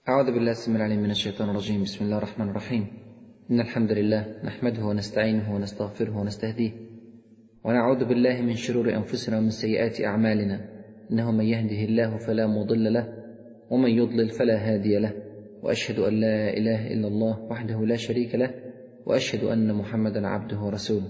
أعوذ بالله السميع العليم من الشيطان الرجيم بسم الله الرحمن الرحيم إن الحمد لله نحمده ونستعينه ونستغفره ونستهديه ونعوذ بالله من شرور أنفسنا ومن سيئات أعمالنا إنه من يهده الله فلا مضل له ومن يضلل فلا هادي له وأشهد أن لا إله إلا الله وحده لا شريك له وأشهد أن محمدا عبده ورسوله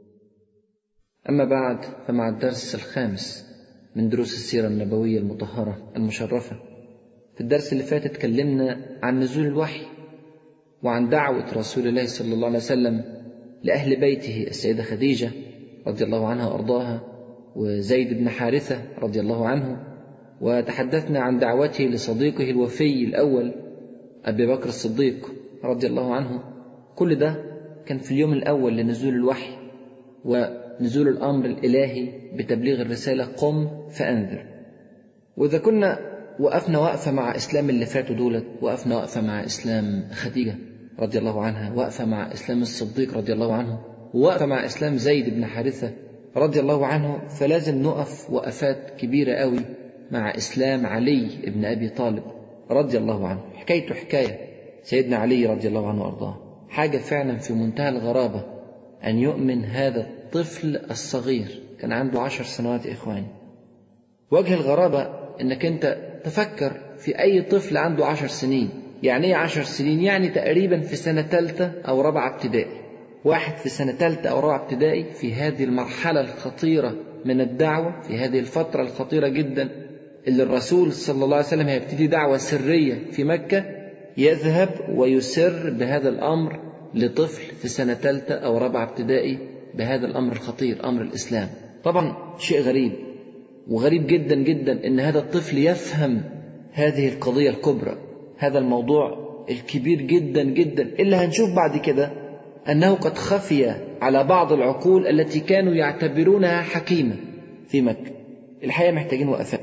أما بعد فمع الدرس الخامس من دروس السيرة النبوية المطهرة المشرفة في الدرس اللي فات اتكلمنا عن نزول الوحي وعن دعوة رسول الله صلى الله عليه وسلم لأهل بيته السيدة خديجة رضي الله عنها وأرضاها وزيد بن حارثة رضي الله عنه وتحدثنا عن دعوته لصديقه الوفي الأول أبي بكر الصديق رضي الله عنه كل ده كان في اليوم الأول لنزول الوحي ونزول الأمر الإلهي بتبليغ الرسالة قم فأنذر وإذا كنا وقفنا وقفة مع إسلام اللي فاتوا دولت وقفنا وقفة مع إسلام خديجة رضي الله عنها وقفة مع إسلام الصديق رضي الله عنه ووقفة مع إسلام زيد بن حارثة رضي الله عنه فلازم نقف وقفات كبيرة قوي مع إسلام علي بن أبي طالب رضي الله عنه حكايته حكاية سيدنا علي رضي الله عنه وأرضاه حاجة فعلا في منتهى الغرابة أن يؤمن هذا الطفل الصغير كان عنده عشر سنوات يا إخواني وجه الغرابة أنك أنت تفكر في أي طفل عنده عشر سنين يعني إيه عشر سنين يعني تقريبا في سنة ثالثة أو رابعة ابتدائي واحد في سنة ثالثة أو رابعة ابتدائي في هذه المرحلة الخطيرة من الدعوة في هذه الفترة الخطيرة جدا اللي الرسول صلى الله عليه وسلم هيبتدي دعوة سرية في مكة يذهب ويسر بهذا الأمر لطفل في سنة ثالثة أو رابعة ابتدائي بهذا الأمر الخطير أمر الإسلام طبعا شيء غريب وغريب جدا جدا ان هذا الطفل يفهم هذه القضيه الكبرى هذا الموضوع الكبير جدا جدا اللي هنشوف بعد كده انه قد خفي على بعض العقول التي كانوا يعتبرونها حكيمه في مكه الحقيقه محتاجين وقفات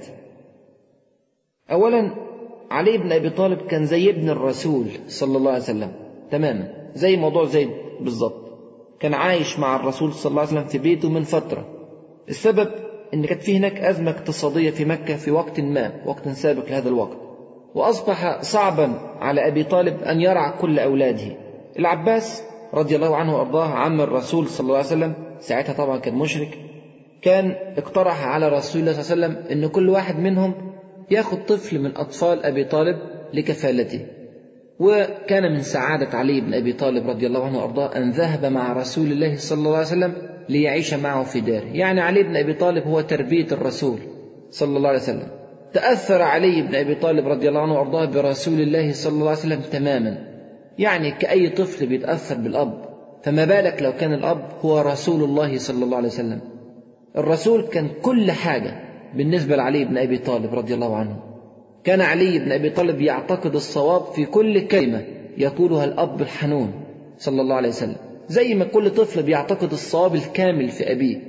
اولا علي بن ابي طالب كان زي ابن الرسول صلى الله عليه وسلم تماما زي موضوع زيد بالظبط كان عايش مع الرسول صلى الله عليه وسلم في بيته من فتره السبب ان كانت في هناك ازمه اقتصاديه في مكه في وقت ما وقت سابق لهذا الوقت واصبح صعبا على ابي طالب ان يرعى كل اولاده العباس رضي الله عنه وارضاه عم الرسول صلى الله عليه وسلم ساعتها طبعا كان مشرك كان اقترح على رسول الله صلى الله عليه وسلم ان كل واحد منهم ياخذ طفل من اطفال ابي طالب لكفالته وكان من سعادة علي بن أبي طالب رضي الله عنه وأرضاه أن ذهب مع رسول الله صلى الله عليه وسلم ليعيش معه في داره يعني علي بن أبي طالب هو تربية الرسول صلى الله عليه وسلم تأثر علي بن أبي طالب رضي الله عنه وأرضاه برسول الله صلى الله عليه وسلم تماما يعني كأي طفل بيتأثر بالأب فما بالك لو كان الأب هو رسول الله صلى الله عليه وسلم الرسول كان كل حاجة بالنسبة لعلي بن أبي طالب رضي الله عنه كان علي بن أبي طالب يعتقد الصواب في كل كلمة يقولها الأب الحنون صلى الله عليه وسلم زي ما كل طفل بيعتقد الصواب الكامل في أبيه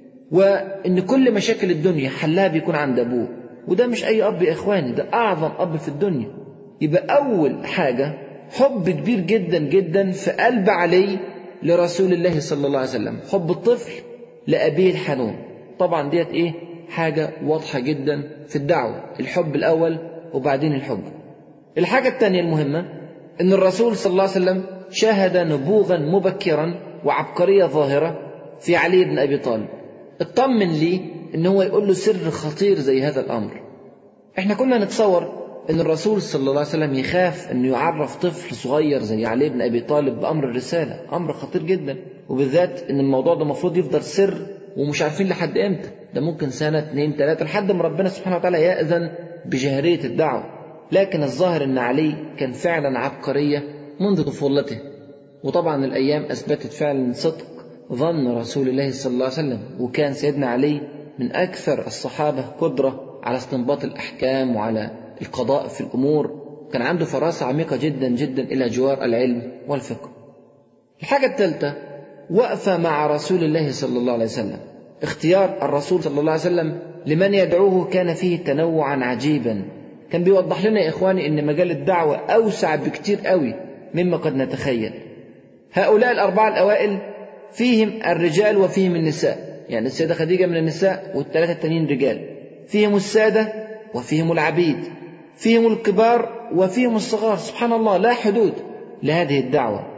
وإن كل مشاكل الدنيا حلها بيكون عند أبوه وده مش أي أب يا إخواني ده أعظم أب في الدنيا يبقى أول حاجة حب كبير جدا جدا في قلب علي لرسول الله صلى الله عليه وسلم حب الطفل لأبيه الحنون طبعا ديت إيه حاجة واضحة جدا في الدعوة الحب الأول وبعدين الحب الحاجة الثانية المهمة أن الرسول صلى الله عليه وسلم شاهد نبوغا مبكرا وعبقرية ظاهرة في علي بن أبي طالب اطمن لي أن هو يقول له سر خطير زي هذا الأمر احنا كنا نتصور أن الرسول صلى الله عليه وسلم يخاف أنه يعرف طفل صغير زي علي بن أبي طالب بأمر الرسالة أمر خطير جدا وبالذات أن الموضوع ده المفروض يفضل سر ومش عارفين لحد امتى ده ممكن سنة اتنين تلاتة لحد ما ربنا سبحانه وتعالى يأذن بجهرية الدعوة لكن الظاهر أن علي كان فعلا عبقرية منذ طفولته وطبعا الأيام أثبتت فعلا صدق ظن رسول الله صلى الله عليه وسلم وكان سيدنا علي من أكثر الصحابة قدرة على استنباط الأحكام وعلى القضاء في الأمور كان عنده فراسة عميقة جدا جدا إلى جوار العلم والفقه الحاجة الثالثة وقفة مع رسول الله صلى الله عليه وسلم اختيار الرسول صلى الله عليه وسلم لمن يدعوه كان فيه تنوعا عجيبا كان بيوضح لنا يا إخواني أن مجال الدعوة أوسع بكتير قوي مما قد نتخيل هؤلاء الأربعة الأوائل فيهم الرجال وفيهم النساء يعني السيدة خديجة من النساء والثلاثة التانيين رجال فيهم السادة وفيهم العبيد فيهم الكبار وفيهم الصغار سبحان الله لا حدود لهذه الدعوة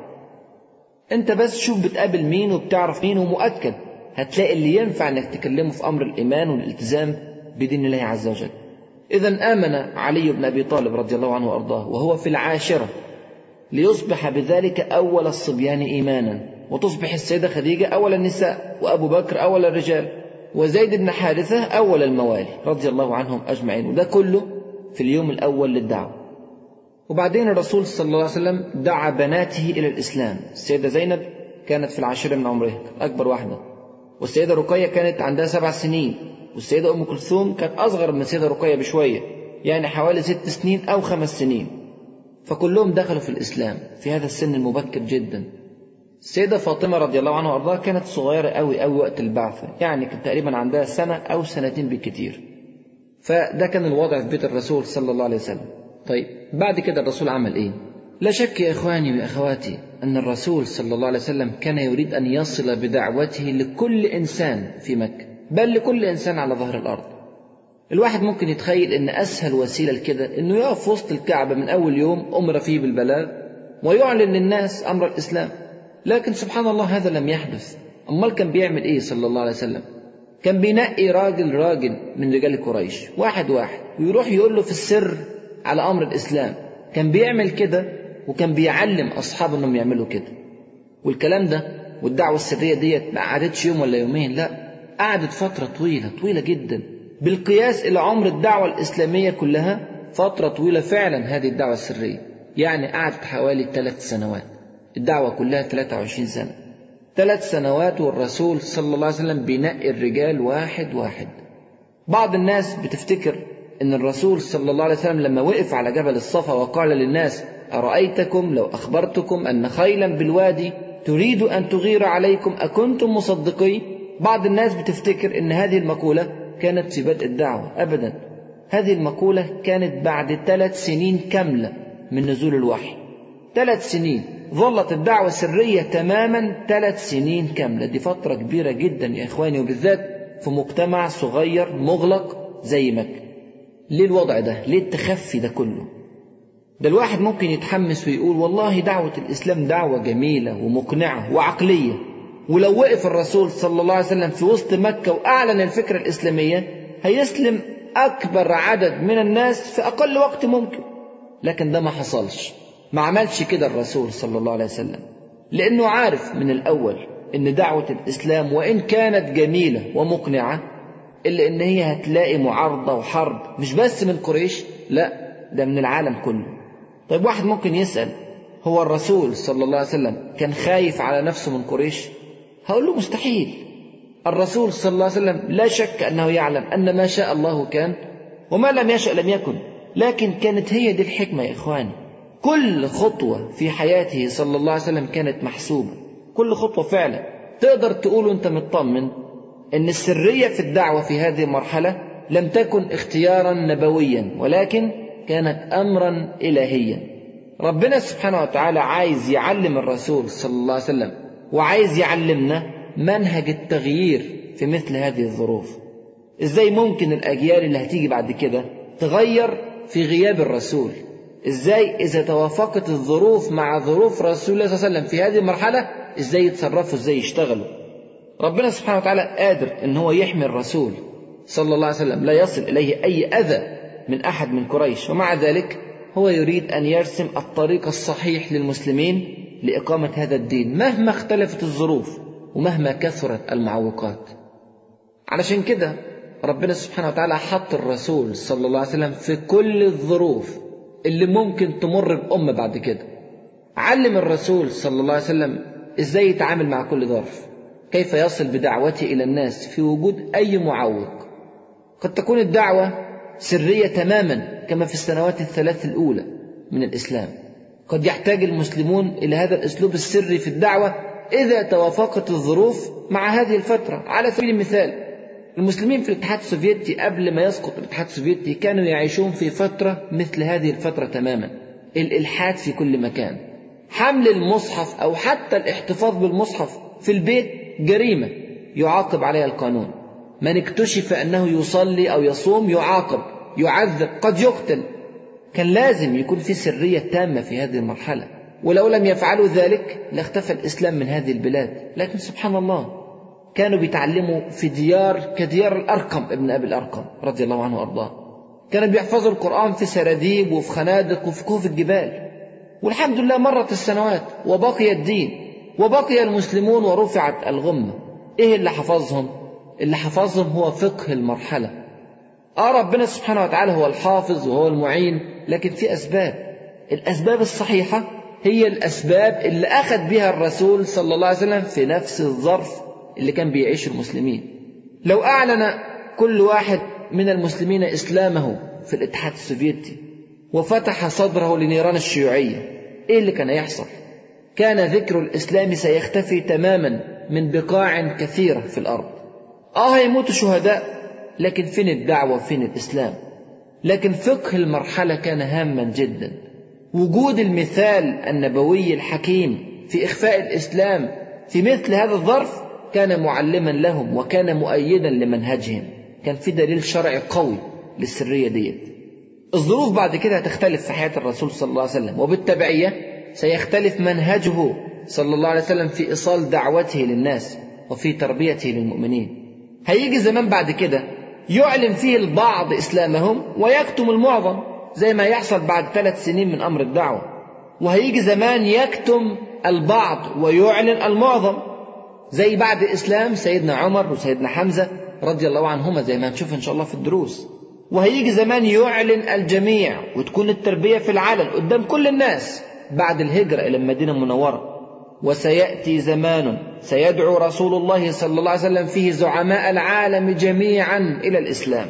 انت بس شوف بتقابل مين وبتعرف مين ومؤكد هتلاقي اللي ينفع انك تكلمه في امر الايمان والالتزام بدين الله عز وجل اذا امن علي بن ابي طالب رضي الله عنه وارضاه وهو في العاشره ليصبح بذلك اول الصبيان ايمانا وتصبح السيده خديجه اول النساء وابو بكر اول الرجال وزيد بن حارثه اول الموالي رضي الله عنهم اجمعين وده كله في اليوم الاول للدعوه وبعدين الرسول صلى الله عليه وسلم دعا بناته إلى الإسلام السيدة زينب كانت في العاشرة من عمرها أكبر واحدة والسيدة رقية كانت عندها سبع سنين والسيدة أم كلثوم كانت أصغر من السيدة رقية بشوية يعني حوالي ست سنين أو خمس سنين فكلهم دخلوا في الإسلام في هذا السن المبكر جدا السيدة فاطمة رضي الله عنها وأرضاها كانت صغيرة أوي أوي وقت البعثة يعني كانت تقريبا عندها سنة أو سنتين بالكثير فده كان الوضع في بيت الرسول صلى الله عليه وسلم طيب بعد كده الرسول عمل ايه لا شك يا اخواني واخواتي ان الرسول صلى الله عليه وسلم كان يريد ان يصل بدعوته لكل انسان في مكه بل لكل انسان على ظهر الارض الواحد ممكن يتخيل ان اسهل وسيله لكده انه يقف في وسط الكعبه من اول يوم امر فيه بالبلاغ ويعلن للناس امر الاسلام لكن سبحان الله هذا لم يحدث امال كان بيعمل ايه صلى الله عليه وسلم كان بينقي راجل راجل من رجال قريش واحد واحد ويروح يقول له في السر على امر الاسلام كان بيعمل كده وكان بيعلم اصحابه انهم يعملوا كده والكلام ده والدعوه السريه ديت ما قعدتش يوم ولا يومين لا قعدت فتره طويله طويله جدا بالقياس الى عمر الدعوه الاسلاميه كلها فتره طويله فعلا هذه الدعوه السريه يعني قعدت حوالي ثلاث سنوات الدعوه كلها 23 سنه ثلاث سنوات والرسول صلى الله عليه وسلم بينقي الرجال واحد واحد بعض الناس بتفتكر ان الرسول صلى الله عليه وسلم لما وقف على جبل الصفا وقال للناس ارايتكم لو اخبرتكم ان خيلا بالوادي تريد ان تغير عليكم اكنتم مصدقي بعض الناس بتفتكر ان هذه المقوله كانت في بدء الدعوه ابدا هذه المقوله كانت بعد ثلاث سنين كامله من نزول الوحي ثلاث سنين ظلت الدعوة سرية تماما ثلاث سنين كاملة دي فترة كبيرة جدا يا إخواني وبالذات في مجتمع صغير مغلق زي مكة ليه الوضع ده ليه التخفي ده كله ده الواحد ممكن يتحمس ويقول والله دعوة الإسلام دعوة جميلة ومقنعة وعقلية ولو وقف الرسول صلى الله عليه وسلم في وسط مكة وأعلن الفكرة الإسلامية هيسلم أكبر عدد من الناس في أقل وقت ممكن لكن ده ما حصلش ما عملش كده الرسول صلى الله عليه وسلم لأنه عارف من الأول إن دعوة الإسلام وإن كانت جميلة ومقنعة إلا إن هي هتلاقي معارضة وحرب مش بس من قريش لا ده من العالم كله طيب واحد ممكن يسأل هو الرسول صلى الله عليه وسلم كان خايف على نفسه من قريش هقول له مستحيل الرسول صلى الله عليه وسلم لا شك أنه يعلم أن ما شاء الله كان وما لم يشأ لم يكن لكن كانت هي دي الحكمة يا إخواني كل خطوة في حياته صلى الله عليه وسلم كانت محسوبة كل خطوة فعلا تقدر تقول أنت مطمن أن السرية في الدعوة في هذه المرحلة لم تكن اختيارا نبويا ولكن كانت أمرا إلهيا ربنا سبحانه وتعالى عايز يعلم الرسول صلى الله عليه وسلم وعايز يعلمنا منهج التغيير في مثل هذه الظروف ازاي ممكن الاجيال اللي هتيجي بعد كده تغير في غياب الرسول ازاي اذا توافقت الظروف مع ظروف رسول الله صلى الله عليه وسلم في هذه المرحله ازاي يتصرفوا ازاي يشتغلوا ربنا سبحانه وتعالى قادر ان هو يحمي الرسول صلى الله عليه وسلم لا يصل اليه اي اذى من احد من قريش ومع ذلك هو يريد ان يرسم الطريق الصحيح للمسلمين لاقامه هذا الدين مهما اختلفت الظروف ومهما كثرت المعوقات علشان كده ربنا سبحانه وتعالى حط الرسول صلى الله عليه وسلم في كل الظروف اللي ممكن تمر بأمة بعد كده علم الرسول صلى الله عليه وسلم ازاي يتعامل مع كل ظرف كيف يصل بدعوته إلى الناس في وجود أي معوق قد تكون الدعوة سرية تماما كما في السنوات الثلاث الأولى من الإسلام قد يحتاج المسلمون إلى هذا الأسلوب السري في الدعوة إذا توافقت الظروف مع هذه الفترة على سبيل المثال المسلمين في الاتحاد السوفيتي قبل ما يسقط الاتحاد السوفيتي كانوا يعيشون في فترة مثل هذه الفترة تماما الإلحاد في كل مكان حمل المصحف أو حتى الاحتفاظ بالمصحف في البيت جريمة يعاقب عليها القانون من اكتشف أنه يصلي أو يصوم يعاقب يعذب قد يقتل كان لازم يكون في سرية تامة في هذه المرحلة ولو لم يفعلوا ذلك لاختفى الإسلام من هذه البلاد لكن سبحان الله كانوا بيتعلموا في ديار كديار الأرقم ابن أبي الأرقم رضي الله عنه وأرضاه كانوا بيحفظوا القرآن في سراديب وفي خنادق وفي كهوف الجبال والحمد لله مرت السنوات وبقي الدين وبقي المسلمون ورفعت الغمة ايه اللي حفظهم اللي حفظهم هو فقه المرحلة اه ربنا سبحانه وتعالى هو الحافظ وهو المعين لكن في أسباب الأسباب الصحيحة هي الأسباب اللي أخذ بها الرسول صلى الله عليه وسلم في نفس الظرف اللي كان بيعيش المسلمين لو أعلن كل واحد من المسلمين إسلامه في الاتحاد السوفيتي وفتح صدره لنيران الشيوعية إيه اللي كان يحصل كان ذكر الإسلام سيختفي تماما من بقاع كثيرة في الأرض آه هيموتوا شهداء لكن فين الدعوة فين الإسلام لكن فقه المرحلة كان هاما جدا وجود المثال النبوي الحكيم في إخفاء الإسلام في مثل هذا الظرف كان معلما لهم وكان مؤيدا لمنهجهم كان في دليل شرعي قوي للسرية ديت الظروف بعد كده هتختلف في حياة الرسول صلى الله عليه وسلم وبالتبعية سيختلف منهجه صلى الله عليه وسلم في إيصال دعوته للناس وفي تربيته للمؤمنين هيجي زمان بعد كده يعلن فيه البعض إسلامهم ويكتم المعظم زي ما يحصل بعد ثلاث سنين من أمر الدعوة وهيجي زمان يكتم البعض ويعلن المعظم زي بعد إسلام سيدنا عمر وسيدنا حمزة رضي الله عنهما زي ما هنشوف إن شاء الله في الدروس وهيجي زمان يعلن الجميع وتكون التربية في العلن قدام كل الناس بعد الهجرة إلى المدينة المنورة وسيأتي زمان سيدعو رسول الله صلى الله عليه وسلم فيه زعماء العالم جميعا إلى الإسلام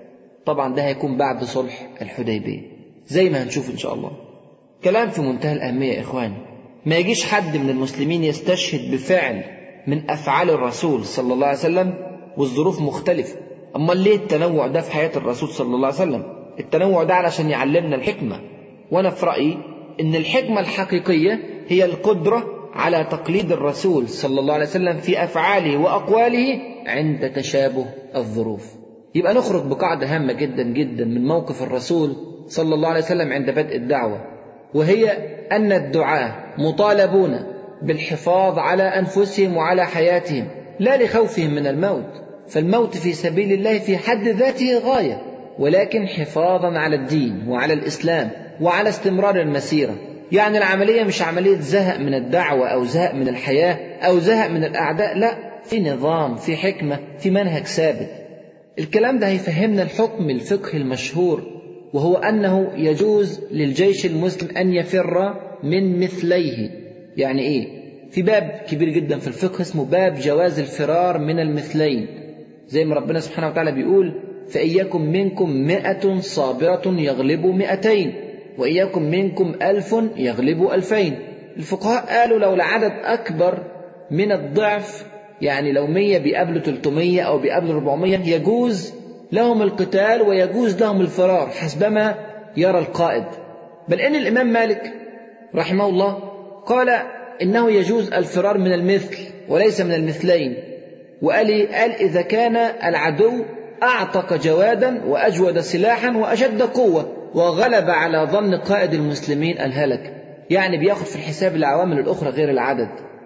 طبعا ده هيكون بعد صلح الحديبية زي ما هنشوف إن شاء الله كلام في منتهى الأهمية يا إخواني ما يجيش حد من المسلمين يستشهد بفعل من أفعال الرسول صلى الله عليه وسلم والظروف مختلفة أما ليه التنوع ده في حياة الرسول صلى الله عليه وسلم التنوع ده علشان يعلمنا الحكمة وأنا في رأيي إن الحكمة الحقيقية هي القدرة على تقليد الرسول صلى الله عليه وسلم في أفعاله وأقواله عند تشابه الظروف يبقى نخرج بقاعدة هامة جدا جدا من موقف الرسول صلى الله عليه وسلم عند بدء الدعوة وهي أن الدعاة مطالبون بالحفاظ على أنفسهم وعلى حياتهم لا لخوفهم من الموت فالموت في سبيل الله في حد ذاته غاية ولكن حفاظا على الدين وعلى الإسلام وعلى استمرار المسيرة يعني العملية مش عملية زهق من الدعوة أو زهق من الحياة أو زهق من الأعداء لا في نظام في حكمة في منهج ثابت الكلام ده هيفهمنا الحكم الفقهي المشهور وهو أنه يجوز للجيش المسلم أن يفر من مثليه يعني إيه في باب كبير جدا في الفقه اسمه باب جواز الفرار من المثلين زي ما ربنا سبحانه وتعالى بيقول فإياكم منكم مئة صابرة يغلبوا مئتين وإياكم منكم ألف يغلبوا ألفين الفقهاء قالوا لو العدد أكبر من الضعف يعني لو مية بيقابلوا 300 أو بيقابلوا 400 يجوز لهم القتال ويجوز لهم الفرار حسبما يرى القائد بل إن الإمام مالك رحمه الله قال إنه يجوز الفرار من المثل وليس من المثلين وقال قال إذا كان العدو أعتق جوادا وأجود سلاحا وأشد قوة وغلب على ظن قائد المسلمين الهلك يعني بياخد في الحساب العوامل الأخرى غير العدد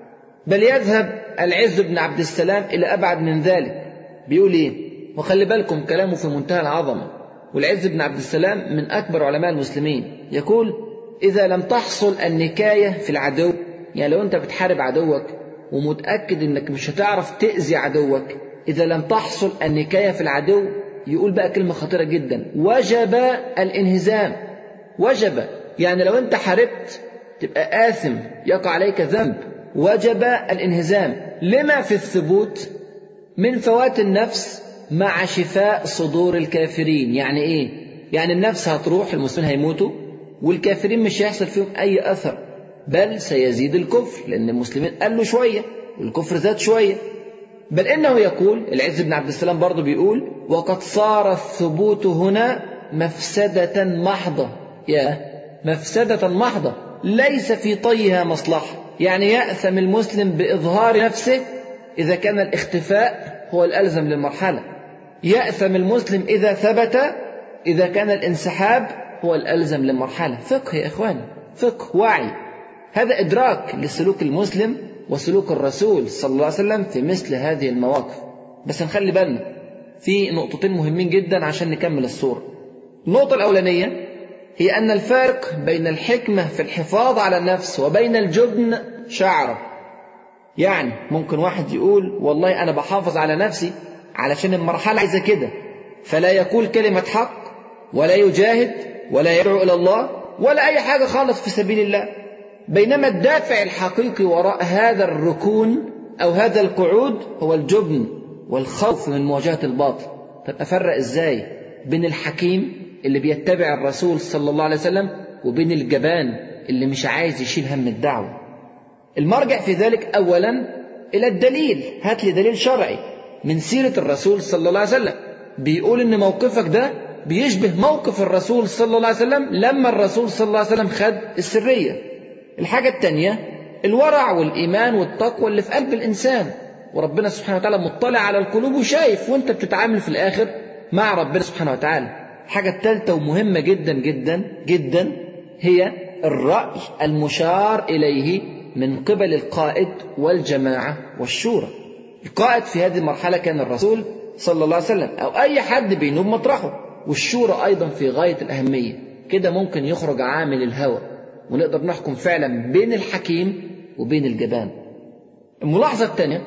بل يذهب العز بن عبد السلام إلى أبعد من ذلك بيقول إيه وخلي بالكم كلامه في منتهى العظمة والعز بن عبد السلام من أكبر علماء المسلمين يقول إذا لم تحصل النكاية في العدو يعني لو أنت بتحارب عدوك ومتأكد أنك مش هتعرف تأذي عدوك إذا لم تحصل النكاية في العدو يقول بقى كلمة خطيرة جدا وجب الانهزام وجب يعني لو أنت حاربت تبقى آثم يقع عليك ذنب وجب الانهزام لما في الثبوت من فوات النفس مع شفاء صدور الكافرين يعني ايه يعني النفس هتروح المسلمين هيموتوا والكافرين مش هيحصل فيهم اي اثر بل سيزيد الكفر لان المسلمين قالوا شويه والكفر زاد شويه بل انه يقول العز بن عبد السلام برضه بيقول وقد صار الثبوت هنا مفسده محضه يا مفسده محضه ليس في طيها مصلحه يعني ياثم المسلم باظهار نفسه اذا كان الاختفاء هو الالزم للمرحله ياثم المسلم اذا ثبت اذا كان الانسحاب هو الألزم للمرحلة فقه يا إخواني فقه وعي هذا إدراك لسلوك المسلم وسلوك الرسول صلى الله عليه وسلم في مثل هذه المواقف بس نخلي بالنا في نقطتين مهمين جدا عشان نكمل الصورة النقطة الأولانية هي أن الفارق بين الحكمة في الحفاظ على النفس وبين الجبن شعرة يعني ممكن واحد يقول والله أنا بحافظ على نفسي علشان المرحلة عايزة كده فلا يقول كلمة حق ولا يجاهد ولا يدعو إلى الله ولا أي حاجة خالص في سبيل الله بينما الدافع الحقيقي وراء هذا الركون أو هذا القعود هو الجبن والخوف من مواجهة الباطل طب أفرق إزاي بين الحكيم اللي بيتبع الرسول صلى الله عليه وسلم وبين الجبان اللي مش عايز يشيل هم الدعوة المرجع في ذلك أولا إلى الدليل هات لي دليل شرعي من سيرة الرسول صلى الله عليه وسلم بيقول إن موقفك ده بيشبه موقف الرسول صلى الله عليه وسلم لما الرسول صلى الله عليه وسلم خد السرية الحاجة الثانية الورع والإيمان والتقوى اللي في قلب الإنسان وربنا سبحانه وتعالى مطلع على القلوب وشايف وانت بتتعامل في الآخر مع ربنا سبحانه وتعالى الحاجة الثالثة ومهمة جدا جدا جدا هي الرأي المشار إليه من قبل القائد والجماعة والشورى القائد في هذه المرحلة كان الرسول صلى الله عليه وسلم أو أي حد بينوب مطرحه والشورى أيضا في غاية الأهمية كده ممكن يخرج عامل الهوى ونقدر نحكم فعلا بين الحكيم وبين الجبان الملاحظة الثانية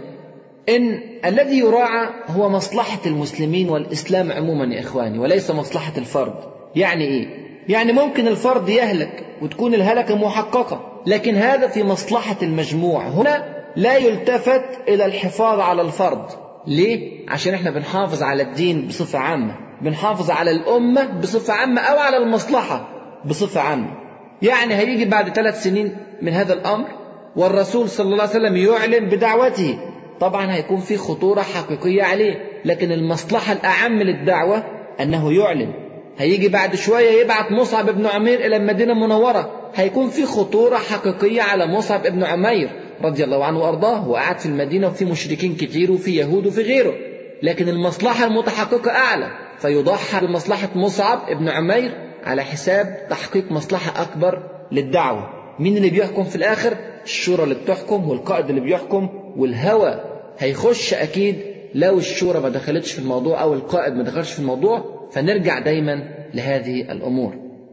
إن الذي يراعى هو مصلحة المسلمين والإسلام عموما يا إخواني وليس مصلحة الفرد يعني إيه؟ يعني ممكن الفرد يهلك وتكون الهلكة محققة لكن هذا في مصلحة المجموع هنا لا يلتفت إلى الحفاظ على الفرد ليه؟ عشان احنا بنحافظ على الدين بصفة عامة بنحافظ على الأمة بصفة عامة أو على المصلحة بصفة عامة يعني هيجي بعد ثلاث سنين من هذا الأمر والرسول صلى الله عليه وسلم يعلن بدعوته طبعا هيكون في خطورة حقيقية عليه لكن المصلحة الأعم للدعوة أنه يعلن هيجي بعد شوية يبعث مصعب بن عمير إلى المدينة المنورة هيكون في خطورة حقيقية على مصعب بن عمير رضي الله عنه وأرضاه وقعد في المدينة وفي مشركين كتير وفي يهود وفي غيره لكن المصلحة المتحققة أعلى فيضحى بمصلحة مصعب بن عمير على حساب تحقيق مصلحة أكبر للدعوة مين اللي بيحكم في الآخر الشورى اللي بتحكم والقائد اللي بيحكم والهوى هيخش أكيد لو الشورى ما دخلتش في الموضوع أو القائد ما دخلش في الموضوع فنرجع دايما لهذه الأمور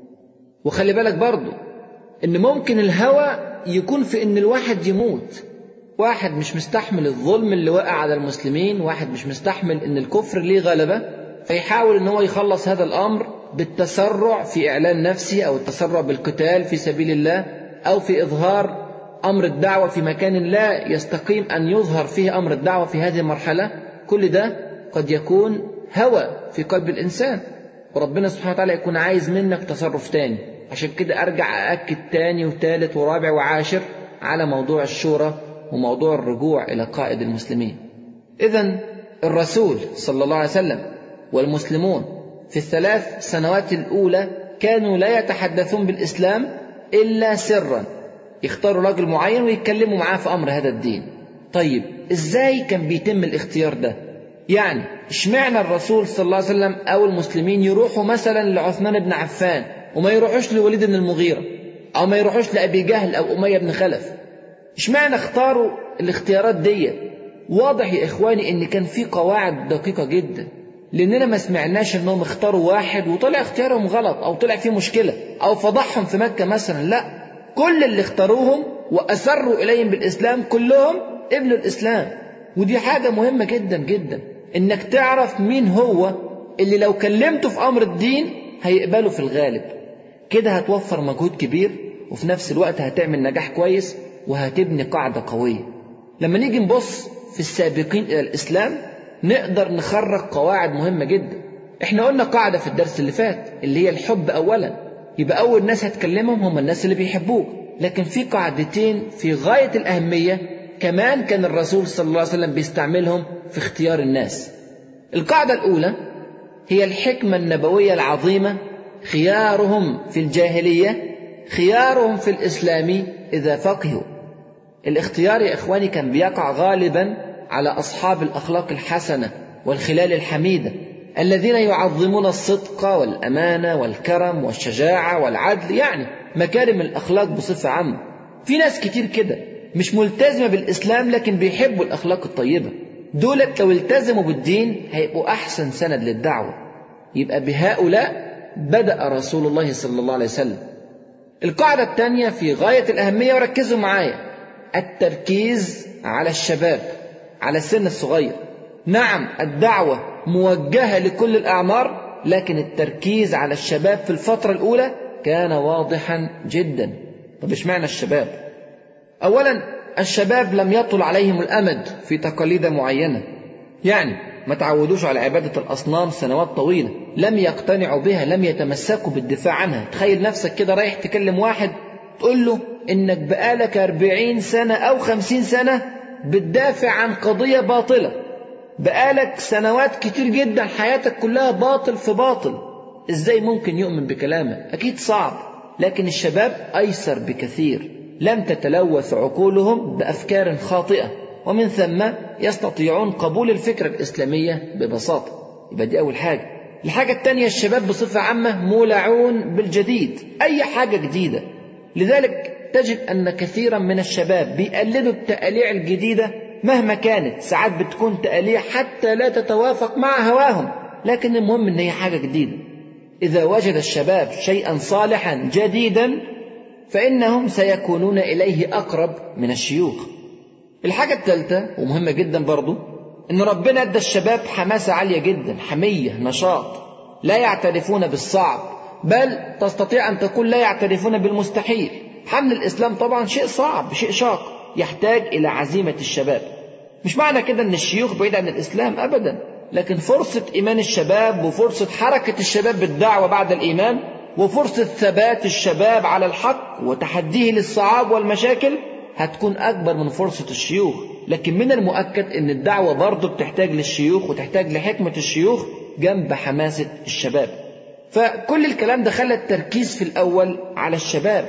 وخلي بالك برضو إن ممكن الهوى يكون في إن الواحد يموت واحد مش مستحمل الظلم اللي وقع على المسلمين واحد مش مستحمل إن الكفر ليه غلبة فيحاول إن هو يخلص هذا الأمر بالتسرع في إعلان نفسه أو التسرع بالقتال في سبيل الله أو في إظهار أمر الدعوة في مكان لا يستقيم أن يظهر فيه أمر الدعوة في هذه المرحلة كل ده قد يكون هوى في قلب الإنسان وربنا سبحانه وتعالى يكون عايز منك تصرف تاني عشان كده أرجع أأكد تاني وثالث ورابع وعاشر على موضوع الشورى وموضوع الرجوع إلى قائد المسلمين إذا الرسول صلى الله عليه وسلم والمسلمون في الثلاث سنوات الأولى كانوا لا يتحدثون بالإسلام إلا سرا يختاروا راجل معين ويتكلموا معاه في أمر هذا الدين طيب إزاي كان بيتم الاختيار ده يعني اشمعنى الرسول صلى الله عليه وسلم أو المسلمين يروحوا مثلا لعثمان بن عفان وما يروحوش لوليد بن المغيرة أو ما يروحوش لأبي جهل أو أمية بن خلف اشمعنى اختاروا الاختيارات دي واضح يا إخواني إن كان في قواعد دقيقة جدا لأننا ما سمعناش إنهم اختاروا واحد وطلع اختيارهم غلط أو طلع فيه مشكلة أو فضحهم في مكة مثلا لا كل اللي اختاروهم وأسروا إليهم بالإسلام كلهم قبلوا الإسلام ودي حاجة مهمة جدا جدا إنك تعرف مين هو اللي لو كلمته في أمر الدين هيقبله في الغالب كده هتوفر مجهود كبير وفي نفس الوقت هتعمل نجاح كويس وهتبني قاعدة قوية لما نيجي نبص في السابقين إلى الإسلام نقدر نخرج قواعد مهمة جدا احنا قلنا قاعدة في الدرس اللي فات اللي هي الحب أولا يبقى أول ناس هتكلمهم هم الناس اللي بيحبوك لكن في قاعدتين في غاية الأهمية كمان كان الرسول صلى الله عليه وسلم بيستعملهم في اختيار الناس القاعدة الأولى هي الحكمة النبوية العظيمة خيارهم في الجاهلية خيارهم في الإسلام إذا فقهوا الاختيار يا إخواني كان بيقع غالبا على أصحاب الأخلاق الحسنة والخلال الحميدة الذين يعظمون الصدق والأمانة والكرم والشجاعة والعدل يعني مكارم الأخلاق بصفة عامة في ناس كتير كده مش ملتزمة بالإسلام لكن بيحبوا الأخلاق الطيبة دولت لو التزموا بالدين هيبقوا أحسن سند للدعوة يبقى بهؤلاء بدأ رسول الله صلى الله عليه وسلم القاعدة الثانية في غاية الأهمية وركزوا معايا التركيز على الشباب على السن الصغير نعم الدعوة موجهة لكل الأعمار لكن التركيز على الشباب في الفترة الأولى كان واضحا جدا طب اشمعنى الشباب أولا الشباب لم يطل عليهم الأمد في تقاليد معينة يعني ما تعودوش على عبادة الأصنام سنوات طويلة لم يقتنعوا بها لم يتمسكوا بالدفاع عنها تخيل نفسك كده رايح تكلم واحد تقول له إنك بقالك أربعين سنة أو خمسين سنة بتدافع عن قضية باطلة بقالك سنوات كتير جدا حياتك كلها باطل في باطل ازاي ممكن يؤمن بكلامك اكيد صعب لكن الشباب ايسر بكثير لم تتلوث عقولهم بافكار خاطئه ومن ثم يستطيعون قبول الفكره الاسلاميه ببساطه يبقى دي اول حاجه الحاجه الثانيه الشباب بصفه عامه مولعون بالجديد اي حاجه جديده لذلك تجد ان كثيرا من الشباب بيقلدوا التقاليع الجديده مهما كانت ساعات بتكون تقاليع حتى لا تتوافق مع هواهم لكن المهم ان هي حاجه جديده اذا وجد الشباب شيئا صالحا جديدا فانهم سيكونون اليه اقرب من الشيوخ الحاجه الثالثه ومهمه جدا برضو ان ربنا ادى الشباب حماسه عاليه جدا حميه نشاط لا يعترفون بالصعب بل تستطيع ان تقول لا يعترفون بالمستحيل حمل الاسلام طبعا شيء صعب شيء شاق يحتاج الى عزيمه الشباب مش معنى كده ان الشيوخ بعيد عن الاسلام ابدا لكن فرصه ايمان الشباب وفرصه حركه الشباب بالدعوه بعد الايمان وفرصه ثبات الشباب على الحق وتحديه للصعاب والمشاكل هتكون اكبر من فرصه الشيوخ لكن من المؤكد ان الدعوه برضه بتحتاج للشيوخ وتحتاج لحكمه الشيوخ جنب حماسه الشباب فكل الكلام ده خلى التركيز في الاول على الشباب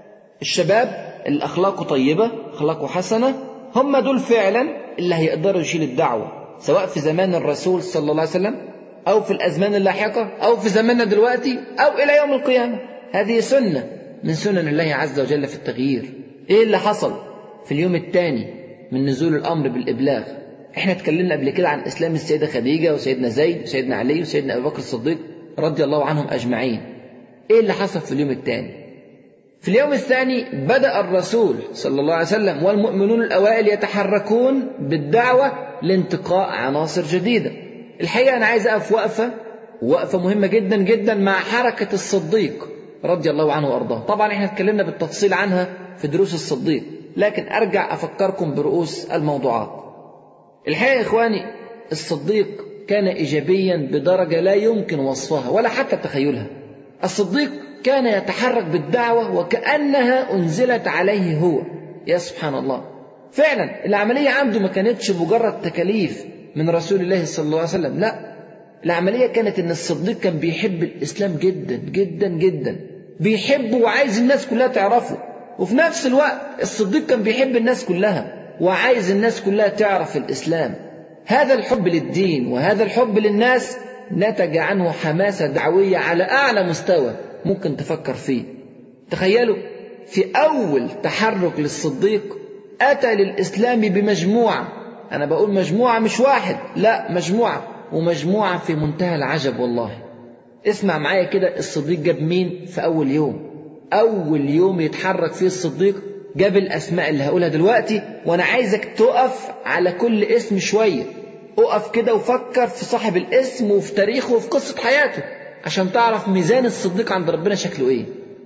الشباب اللي اخلاقه طيبه اخلاقه حسنه هم دول فعلا اللي هيقدروا يشيل الدعوه سواء في زمان الرسول صلى الله عليه وسلم او في الازمان اللاحقه او في زماننا دلوقتي او الى يوم القيامه هذه سنه من سنن الله عز وجل في التغيير ايه اللي حصل في اليوم الثاني من نزول الامر بالابلاغ احنا اتكلمنا قبل كده عن اسلام السيده خديجه وسيدنا زيد وسيدنا علي وسيدنا ابو بكر الصديق رضي الله عنهم اجمعين ايه اللي حصل في اليوم الثاني في اليوم الثاني بدأ الرسول صلى الله عليه وسلم والمؤمنون الأوائل يتحركون بالدعوة لانتقاء عناصر جديدة. الحقيقة أنا عايز أقف وقفة وقفة مهمة جدا جدا مع حركة الصديق رضي الله عنه وأرضاه. طبعا احنا اتكلمنا بالتفصيل عنها في دروس الصديق، لكن أرجع أفكركم برؤوس الموضوعات. الحقيقة يا إخواني الصديق كان إيجابيا بدرجة لا يمكن وصفها ولا حتى تخيلها. الصديق كان يتحرك بالدعوة وكأنها أنزلت عليه هو يا سبحان الله فعلا العملية عنده ما كانتش مجرد تكاليف من رسول الله صلى الله عليه وسلم لا العملية كانت إن الصديق كان بيحب الإسلام جدا جدا جدا بيحبه وعايز الناس كلها تعرفه وفي نفس الوقت الصديق كان بيحب الناس كلها وعايز الناس كلها تعرف الإسلام هذا الحب للدين وهذا الحب للناس نتج عنه حماسة دعوية على أعلى مستوى ممكن تفكر فيه تخيلوا في أول تحرك للصديق أتى للإسلام بمجموعة أنا بقول مجموعة مش واحد لا مجموعة ومجموعة في منتهى العجب والله اسمع معايا كده الصديق جاب مين في أول يوم أول يوم يتحرك فيه الصديق جاب الأسماء اللي هقولها دلوقتي وأنا عايزك تقف على كل اسم شوية اقف كده وفكر في صاحب الاسم وفي تاريخه وفي قصة حياته عشان تعرف ميزان الصديق عند ربنا شكله ايه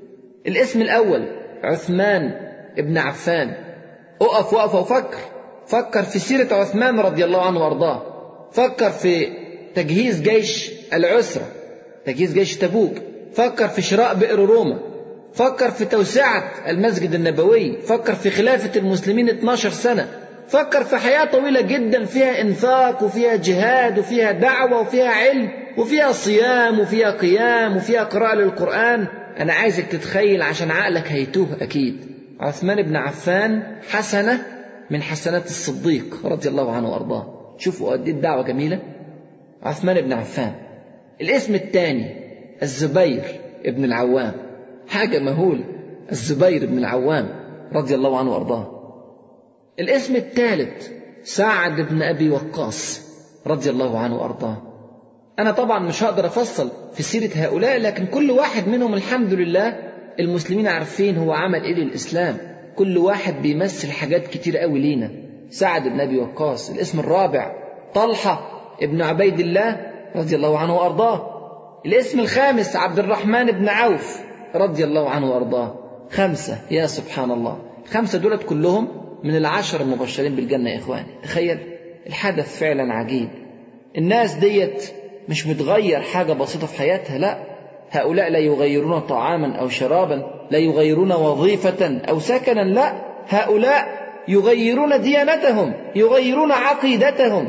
الاسم الاول عثمان ابن عفان اقف وقفه وفكر فكر في سيرة عثمان رضي الله عنه وارضاه فكر في تجهيز جيش العسرة تجهيز جيش تبوك فكر في شراء بئر روما فكر في توسعة المسجد النبوي فكر في خلافة المسلمين 12 سنة فكر في حياة طويلة جدا فيها إنفاق وفيها جهاد وفيها دعوة وفيها علم وفيها صيام وفيها قيام وفيها قراءة للقرآن أنا عايزك تتخيل عشان عقلك هيتوه أكيد عثمان بن عفان حسنة من حسنات الصديق رضي الله عنه وأرضاه شوفوا قد إيه الدعوة جميلة عثمان بن عفان الاسم الثاني الزبير ابن العوام حاجة مهولة الزبير بن العوام رضي الله عنه وأرضاه الاسم الثالث سعد بن أبي وقاص رضي الله عنه وأرضاه أنا طبعا مش هقدر أفصل في سيرة هؤلاء لكن كل واحد منهم الحمد لله المسلمين عارفين هو عمل إيه للإسلام كل واحد بيمثل حاجات كتير قوي لينا سعد بن أبي وقاص الاسم الرابع طلحة ابن عبيد الله رضي الله عنه وأرضاه الاسم الخامس عبد الرحمن بن عوف رضي الله عنه وأرضاه خمسة يا سبحان الله الخمسة دولت كلهم من العشر المبشرين بالجنة يا إخواني تخيل الحدث فعلا عجيب الناس ديت مش متغير حاجة بسيطة في حياتها لا هؤلاء لا يغيرون طعاما أو شرابا لا يغيرون وظيفة أو سكنا لا هؤلاء يغيرون ديانتهم يغيرون عقيدتهم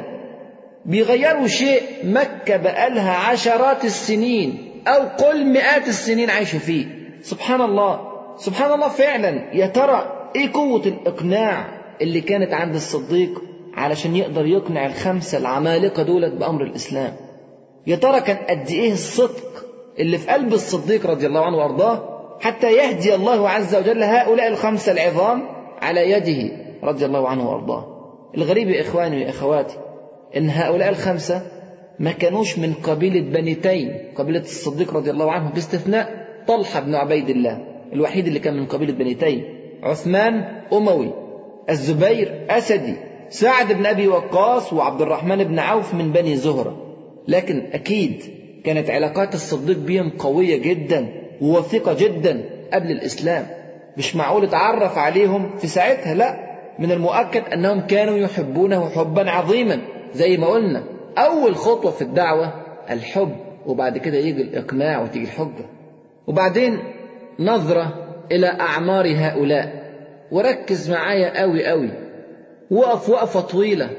بيغيروا شيء مكة بقالها عشرات السنين أو قل مئات السنين عايشة فيه سبحان الله سبحان الله فعلا يا ترى ايه قوة الإقناع اللي كانت عند الصديق علشان يقدر يقنع الخمسة العمالقة دولت بأمر الإسلام يا ترى كان قد إيه الصدق اللي في قلب الصديق رضي الله عنه وأرضاه حتى يهدي الله عز وجل هؤلاء الخمسة العظام على يده رضي الله عنه وأرضاه الغريب يا إخواني وأخواتي إن هؤلاء الخمسة ما كانوش من قبيلة بني تيم قبيلة الصديق رضي الله عنه باستثناء طلحة بن عبيد الله الوحيد اللي كان من قبيلة بني تيم عثمان أموي الزبير أسدي سعد بن أبي وقاص وعبد الرحمن بن عوف من بني زهرة لكن أكيد كانت علاقات الصديق بهم قوية جدا ووثيقة جدا قبل الإسلام مش معقول اتعرف عليهم في ساعتها لا من المؤكد أنهم كانوا يحبونه حبا عظيما زي ما قلنا أول خطوة في الدعوة الحب وبعد كده يجي الإقناع وتيجي الحجة وبعدين نظرة إلى أعمار هؤلاء وركز معايا قوي قوي وقف وقفة طويلة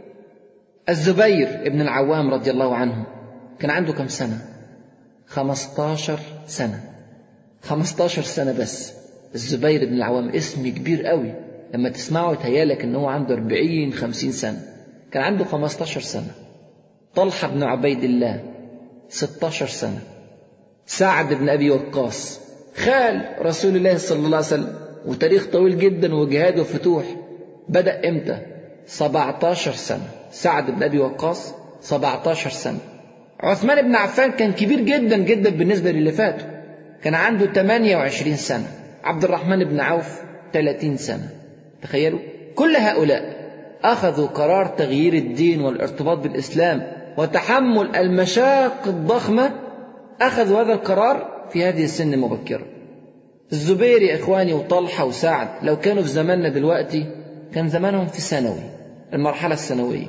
الزبير ابن العوام رضي الله عنه كان عنده كم سنة خمستاشر سنة خمستاشر سنة بس الزبير بن العوام اسم كبير قوي لما تسمعه يتهيالك ان هو عنده أربعين خمسين سنة كان عنده خمستاشر سنة طلحة بن عبيد الله ستاشر سنة سعد بن أبي وقاص خال رسول الله صلى الله عليه وسلم وتاريخ طويل جدا وجهاد وفتوح بدأ إمتى 17 سنة سعد بن أبي وقاص 17 سنة عثمان بن عفان كان كبير جدا جدا بالنسبة للي فاتوا كان عنده 28 سنة عبد الرحمن بن عوف 30 سنة تخيلوا كل هؤلاء أخذوا قرار تغيير الدين والارتباط بالإسلام وتحمل المشاق الضخمة أخذوا هذا القرار في هذه السن المبكرة الزبير يا إخواني وطلحة وسعد لو كانوا في زماننا دلوقتي كان زمانهم في ثانوي المرحلة الثانوية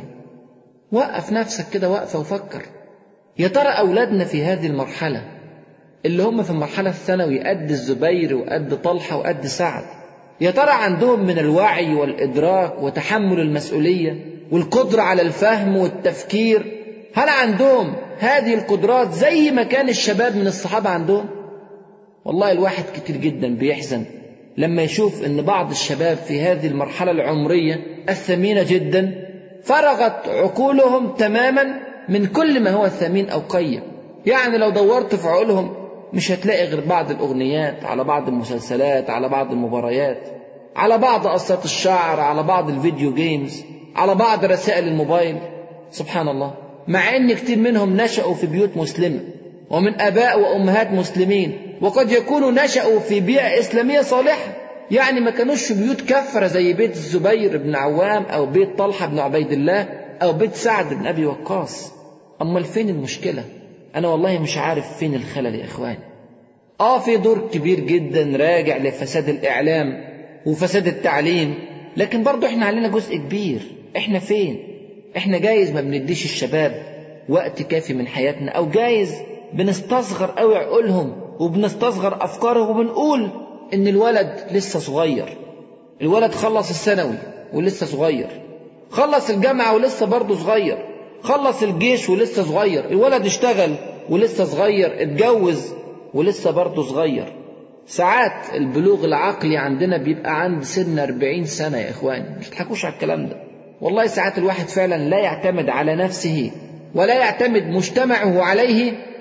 وقف نفسك كده وقفة وفكر يا ترى أولادنا في هذه المرحلة اللي هم في المرحلة الثانوي قد الزبير وقد طلحة وقد سعد يا ترى عندهم من الوعي والإدراك وتحمل المسؤولية والقدرة على الفهم والتفكير هل عندهم هذه القدرات زي ما كان الشباب من الصحابة عندهم والله الواحد كتير جدا بيحزن لما يشوف ان بعض الشباب في هذه المرحلة العمرية الثمينة جدا فرغت عقولهم تماما من كل ما هو ثمين او قيم يعني لو دورت في عقولهم مش هتلاقي غير بعض الاغنيات على بعض المسلسلات على بعض المباريات على بعض قصات الشعر على بعض الفيديو جيمز على بعض رسائل الموبايل سبحان الله مع ان كتير منهم نشأوا في بيوت مسلمة ومن اباء وامهات مسلمين وقد يكونوا نشأوا في بيئة إسلامية صالحة يعني ما كانوش في بيوت كفرة زي بيت الزبير بن عوام أو بيت طلحة بن عبيد الله أو بيت سعد بن أبي وقاص أمال فين المشكلة أنا والله مش عارف فين الخلل يا إخواني آه في دور كبير جدا راجع لفساد الإعلام وفساد التعليم لكن برضه إحنا علينا جزء كبير إحنا فين إحنا جايز ما بنديش الشباب وقت كافي من حياتنا أو جايز بنستصغر قوي عقولهم وبنستصغر أفكارهم وبنقول إن الولد لسه صغير الولد خلص الثانوي ولسه صغير خلص الجامعة ولسه برضه صغير خلص الجيش ولسه صغير الولد اشتغل ولسه صغير اتجوز ولسه برضه صغير ساعات البلوغ العقلي عندنا بيبقى عند سن 40 سنة يا إخواني مش تضحكوش على الكلام ده والله ساعات الواحد فعلا لا يعتمد على نفسه ولا يعتمد مجتمعه عليه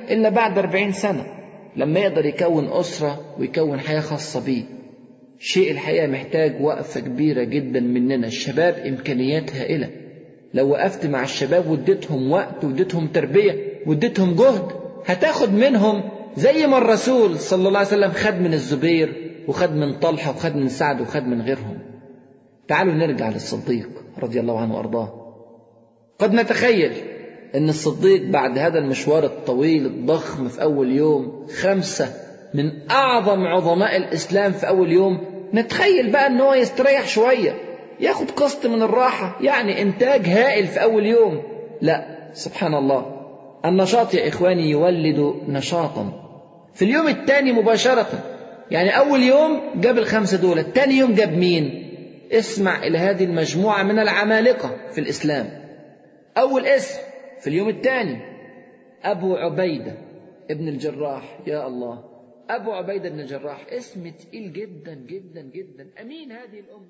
إلا بعد أربعين سنة لما يقدر يكون أسرة ويكون حياة خاصة بيه شيء الحقيقة محتاج وقفة كبيرة جدا مننا الشباب إمكانيات هائلة لو وقفت مع الشباب واديتهم وقت واديتهم تربية واديتهم جهد هتاخد منهم زي ما الرسول صلى الله عليه وسلم خد من الزبير وخد من طلحة وخد من سعد وخد من غيرهم تعالوا نرجع للصديق رضي الله عنه وأرضاه قد نتخيل أن الصديق بعد هذا المشوار الطويل الضخم في أول يوم خمسة من أعظم عظماء الإسلام في أول يوم نتخيل بقى أن هو يستريح شوية ياخد قسط من الراحة يعني إنتاج هائل في أول يوم لا سبحان الله النشاط يا إخواني يولد نشاطا في اليوم الثاني مباشرة يعني أول يوم جاب الخمسة دول الثاني يوم جاب مين اسمع إلى هذه المجموعة من العمالقة في الإسلام أول اسم في اليوم الثاني أبو عبيدة ابن الجراح يا الله أبو عبيدة بن الجراح اسم تقيل جدا جدا جدا أمين هذه الأمة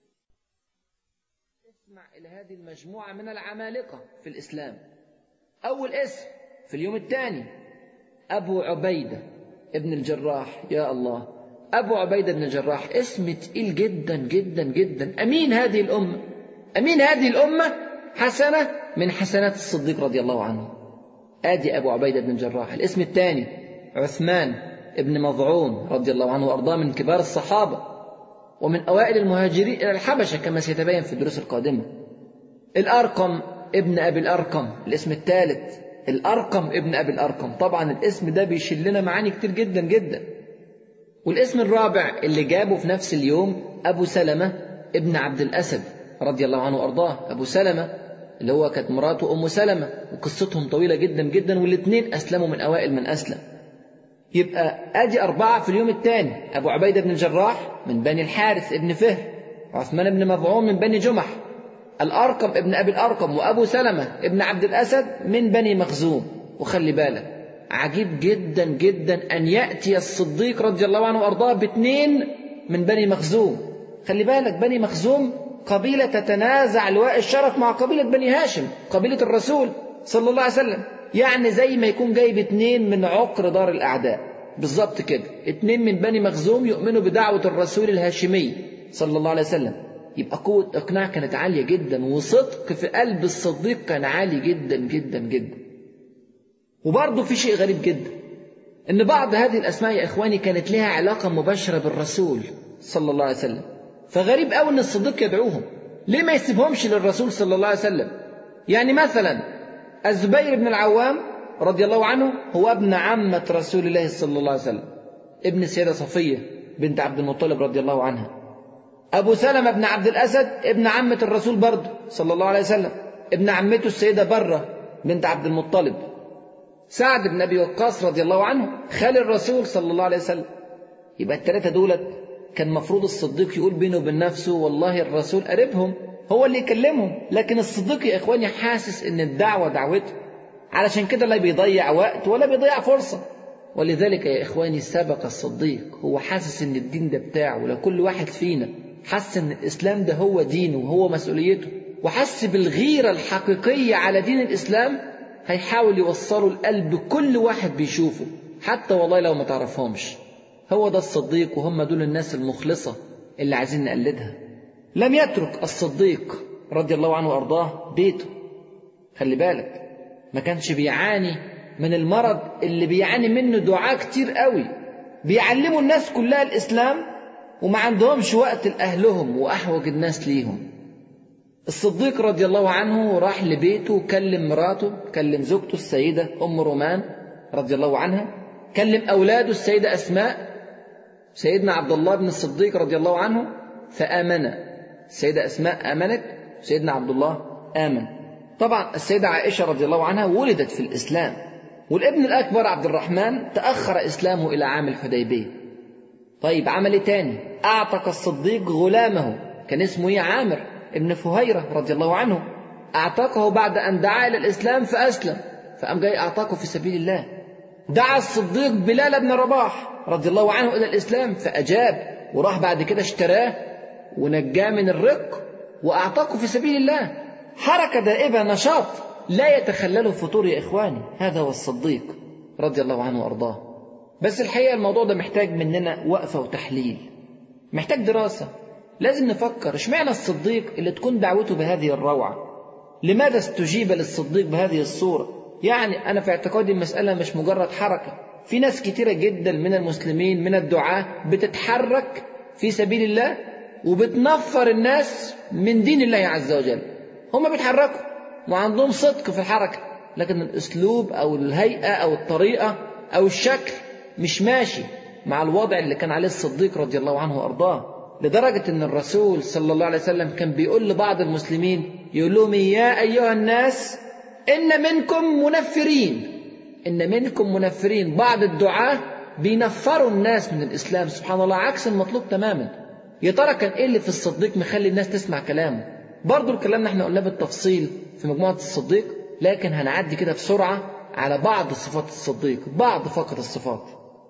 اسمع إلى هذه المجموعة من العمالقة في الإسلام أول اسم في اليوم الثاني أبو عبيدة ابن الجراح يا الله أبو عبيدة بن الجراح اسم تقيل جدا جدا جدا أمين هذه الأمة أمين هذه الأمة حسنة من حسنات الصديق رضي الله عنه آدي أبو عبيدة بن الجراح الاسم الثاني عثمان ابن مضعون رضي الله عنه وأرضاه من كبار الصحابة ومن أوائل المهاجرين إلى الحبشة كما سيتبين في الدروس القادمة الأرقم ابن أبي الأرقم الاسم الثالث الأرقم ابن أبي الأرقم طبعا الاسم ده بيشيل لنا معاني كتير جدا جدا والاسم الرابع اللي جابه في نفس اليوم أبو سلمة ابن عبد الأسد رضي الله عنه وأرضاه أبو سلمة اللي هو كانت مراته أم سلمة وقصتهم طويلة جدا جدا والاثنين أسلموا من أوائل من أسلم يبقى أدي أربعة في اليوم الثاني أبو عبيدة بن الجراح من بني الحارث ابن فهر عثمان بن مضعون من بني جمح الأرقم ابن أبي الأرقم وأبو سلمة ابن عبد الأسد من بني مخزوم وخلي بالك عجيب جدا جدا أن يأتي الصديق رضي الله عنه وأرضاه باثنين من بني مخزوم خلي بالك بني مخزوم قبيلة تتنازع لواء الشرف مع قبيلة بني هاشم قبيلة الرسول صلى الله عليه وسلم يعني زي ما يكون جايب اتنين من عقر دار الأعداء بالظبط كده اتنين من بني مخزوم يؤمنوا بدعوة الرسول الهاشمي صلى الله عليه وسلم يبقى قوة إقناع كانت عالية جدا وصدق في قلب الصديق كان عالي جدا جدا جدا وبرضه في شيء غريب جدا إن بعض هذه الأسماء يا إخواني كانت لها علاقة مباشرة بالرسول صلى الله عليه وسلم فغريب قوي إن الصديق يدعوهم ليه ما يسيبهمش للرسول صلى الله عليه وسلم يعني مثلا الزبير بن العوام رضي الله عنه هو ابن عمة رسول الله صلى الله عليه وسلم ابن السيدة صفية بنت عبد المطلب رضي الله عنها أبو سلمة بن عبد الأسد ابن عمة الرسول برضه صلى الله عليه وسلم ابن عمته السيدة برة بنت عبد المطلب سعد بن أبي وقاص رضي الله عنه خال الرسول صلى الله عليه وسلم يبقى الثلاثة دولت كان مفروض الصديق يقول بينه وبين نفسه والله الرسول قريبهم هو اللي يكلمهم لكن الصديق يا إخواني حاسس إن الدعوة دعوته علشان كده لا بيضيع وقت ولا بيضيع فرصة ولذلك يا إخواني سبق الصديق هو حاسس إن الدين ده بتاعه لكل واحد فينا حس إن الإسلام ده هو دينه وهو مسؤوليته وحس بالغيرة الحقيقية على دين الإسلام هيحاول يوصله لقلب كل واحد بيشوفه حتى والله لو ما تعرفهمش هو ده الصديق وهم دول الناس المخلصة اللي عايزين نقلدها لم يترك الصديق رضي الله عنه وأرضاه بيته خلي بالك ما كانش بيعاني من المرض اللي بيعاني منه دعاء كتير قوي بيعلموا الناس كلها الإسلام وما عندهمش وقت لأهلهم وأحوج الناس ليهم الصديق رضي الله عنه راح لبيته وكلم مراته كلم زوجته السيدة أم رومان رضي الله عنها كلم أولاده السيدة أسماء سيدنا عبد الله بن الصديق رضي الله عنه فآمن السيدة أسماء آمنت سيدنا عبد الله آمن طبعا السيدة عائشة رضي الله عنها ولدت في الإسلام والابن الأكبر عبد الرحمن تأخر إسلامه إلى عام الحديبية طيب عمل إيه تاني أعتق الصديق غلامه كان اسمه إيه عامر ابن فهيرة رضي الله عنه أعتقه بعد أن دعا إلى الإسلام فأسلم فقام جاي أعتقه في سبيل الله دعا الصديق بلال بن رباح رضي الله عنه إلى الإسلام فأجاب وراح بعد كده اشتراه ونجاه من الرق وأعتقه في سبيل الله حركة دائبة نشاط لا يتخلله فتور يا إخواني هذا هو الصديق رضي الله عنه وأرضاه بس الحقيقة الموضوع ده محتاج مننا وقفة وتحليل محتاج دراسة لازم نفكر اشمعنى الصديق اللي تكون دعوته بهذه الروعة لماذا استجيب للصديق بهذه الصورة يعني أنا في اعتقادي المسألة مش مجرد حركة في ناس كتيرة جدا من المسلمين من الدعاة بتتحرك في سبيل الله وبتنفر الناس من دين الله عز وجل هم بيتحركوا وعندهم صدق في الحركة لكن الأسلوب أو الهيئة أو الطريقة أو الشكل مش ماشي مع الوضع اللي كان عليه الصديق رضي الله عنه وأرضاه لدرجة أن الرسول صلى الله عليه وسلم كان بيقول لبعض المسلمين يقول لهم يا أيها الناس إن منكم منفرين إن منكم منفرين بعض الدعاة بينفروا الناس من الإسلام سبحان الله عكس المطلوب تماما يا ترى كان إيه اللي في الصديق مخلي الناس تسمع كلامه برضو الكلام احنا قلناه بالتفصيل في مجموعة الصديق لكن هنعدي كده بسرعة على بعض صفات الصديق بعض فقط الصفات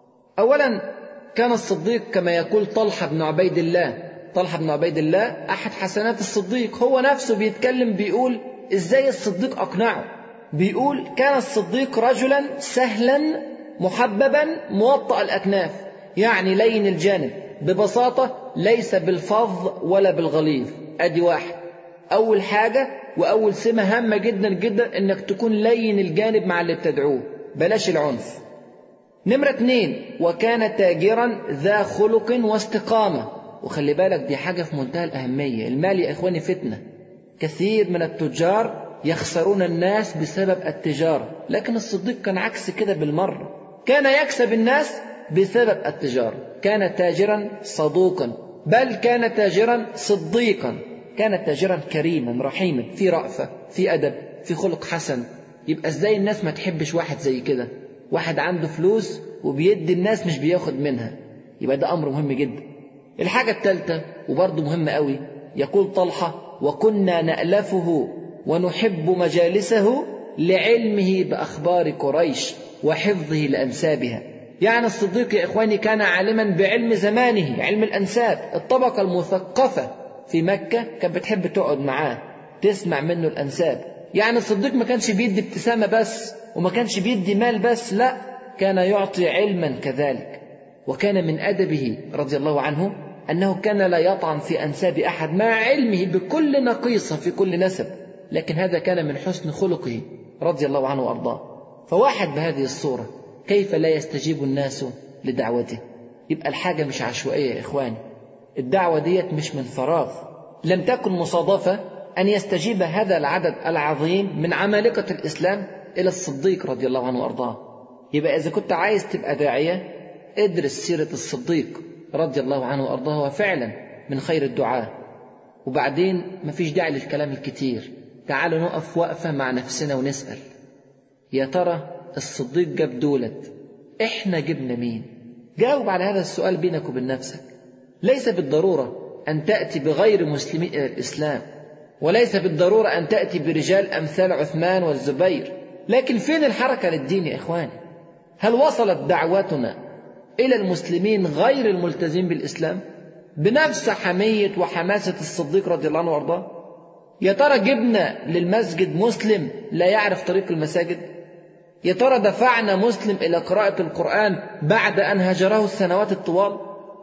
أولا كان الصديق كما يقول طلحة بن عبيد الله طلحة بن عبيد الله أحد حسنات الصديق هو نفسه بيتكلم بيقول إزاي الصديق أقنعه بيقول كان الصديق رجلا سهلا محببا موطأ الأكناف يعني لين الجانب ببساطة ليس بالفظ ولا بالغليظ أدي واحد أول حاجة وأول سمة هامة جدا جدا إنك تكون لين الجانب مع اللي بتدعوه بلاش العنف نمرة اتنين وكان تاجرا ذا خلق واستقامة وخلي بالك دي حاجة في منتهى الأهمية المال يا إخواني فتنة كثير من التجار يخسرون الناس بسبب التجارة لكن الصديق كان عكس كده بالمرة كان يكسب الناس بسبب التجارة كان تاجرا صدوقا بل كان تاجرا صديقا كان تاجرا كريما رحيما في رأفة في أدب في خلق حسن يبقى ازاي الناس ما تحبش واحد زي كده واحد عنده فلوس وبيدي الناس مش بياخد منها يبقى ده أمر مهم جدا الحاجة الثالثة وبرضه مهمة قوي يقول طلحة وكنا نألفه ونحب مجالسه لعلمه بأخبار قريش وحفظه لأنسابها يعني الصديق يا إخواني كان عالما بعلم زمانه علم الأنساب الطبقة المثقفة في مكة كانت بتحب تقعد معاه تسمع منه الأنساب يعني الصديق ما كانش بيدي ابتسامة بس وما كانش بيدي مال بس لا كان يعطي علما كذلك وكان من أدبه رضي الله عنه أنه كان لا يطعن في أنساب أحد مع علمه بكل نقيصة في كل نسب لكن هذا كان من حسن خلقه رضي الله عنه وأرضاه فواحد بهذه الصورة كيف لا يستجيب الناس لدعوته يبقى الحاجة مش عشوائية يا إخواني الدعوة ديت مش من فراغ لم تكن مصادفة أن يستجيب هذا العدد العظيم من عمالقة الإسلام إلى الصديق رضي الله عنه وأرضاه يبقى إذا كنت عايز تبقى داعية ادرس سيرة الصديق رضي الله عنه وأرضاه وفعلا من خير الدعاء وبعدين مفيش داعي للكلام الكتير تعالوا نقف وقفة مع نفسنا ونسأل يا ترى الصديق جاب دولت احنا جبنا مين جاوب على هذا السؤال بينك وبين نفسك ليس بالضرورة أن تأتي بغير مسلمين إلى الإسلام وليس بالضرورة أن تأتي برجال أمثال عثمان والزبير لكن فين الحركة للدين يا إخواني هل وصلت دعوتنا إلى المسلمين غير الملتزمين بالإسلام بنفس حمية وحماسة الصديق رضي الله عنه وارضاه يا ترى جبنا للمسجد مسلم لا يعرف طريق المساجد يا ترى دفعنا مسلم إلى قراءة القرآن بعد أن هجره السنوات الطوال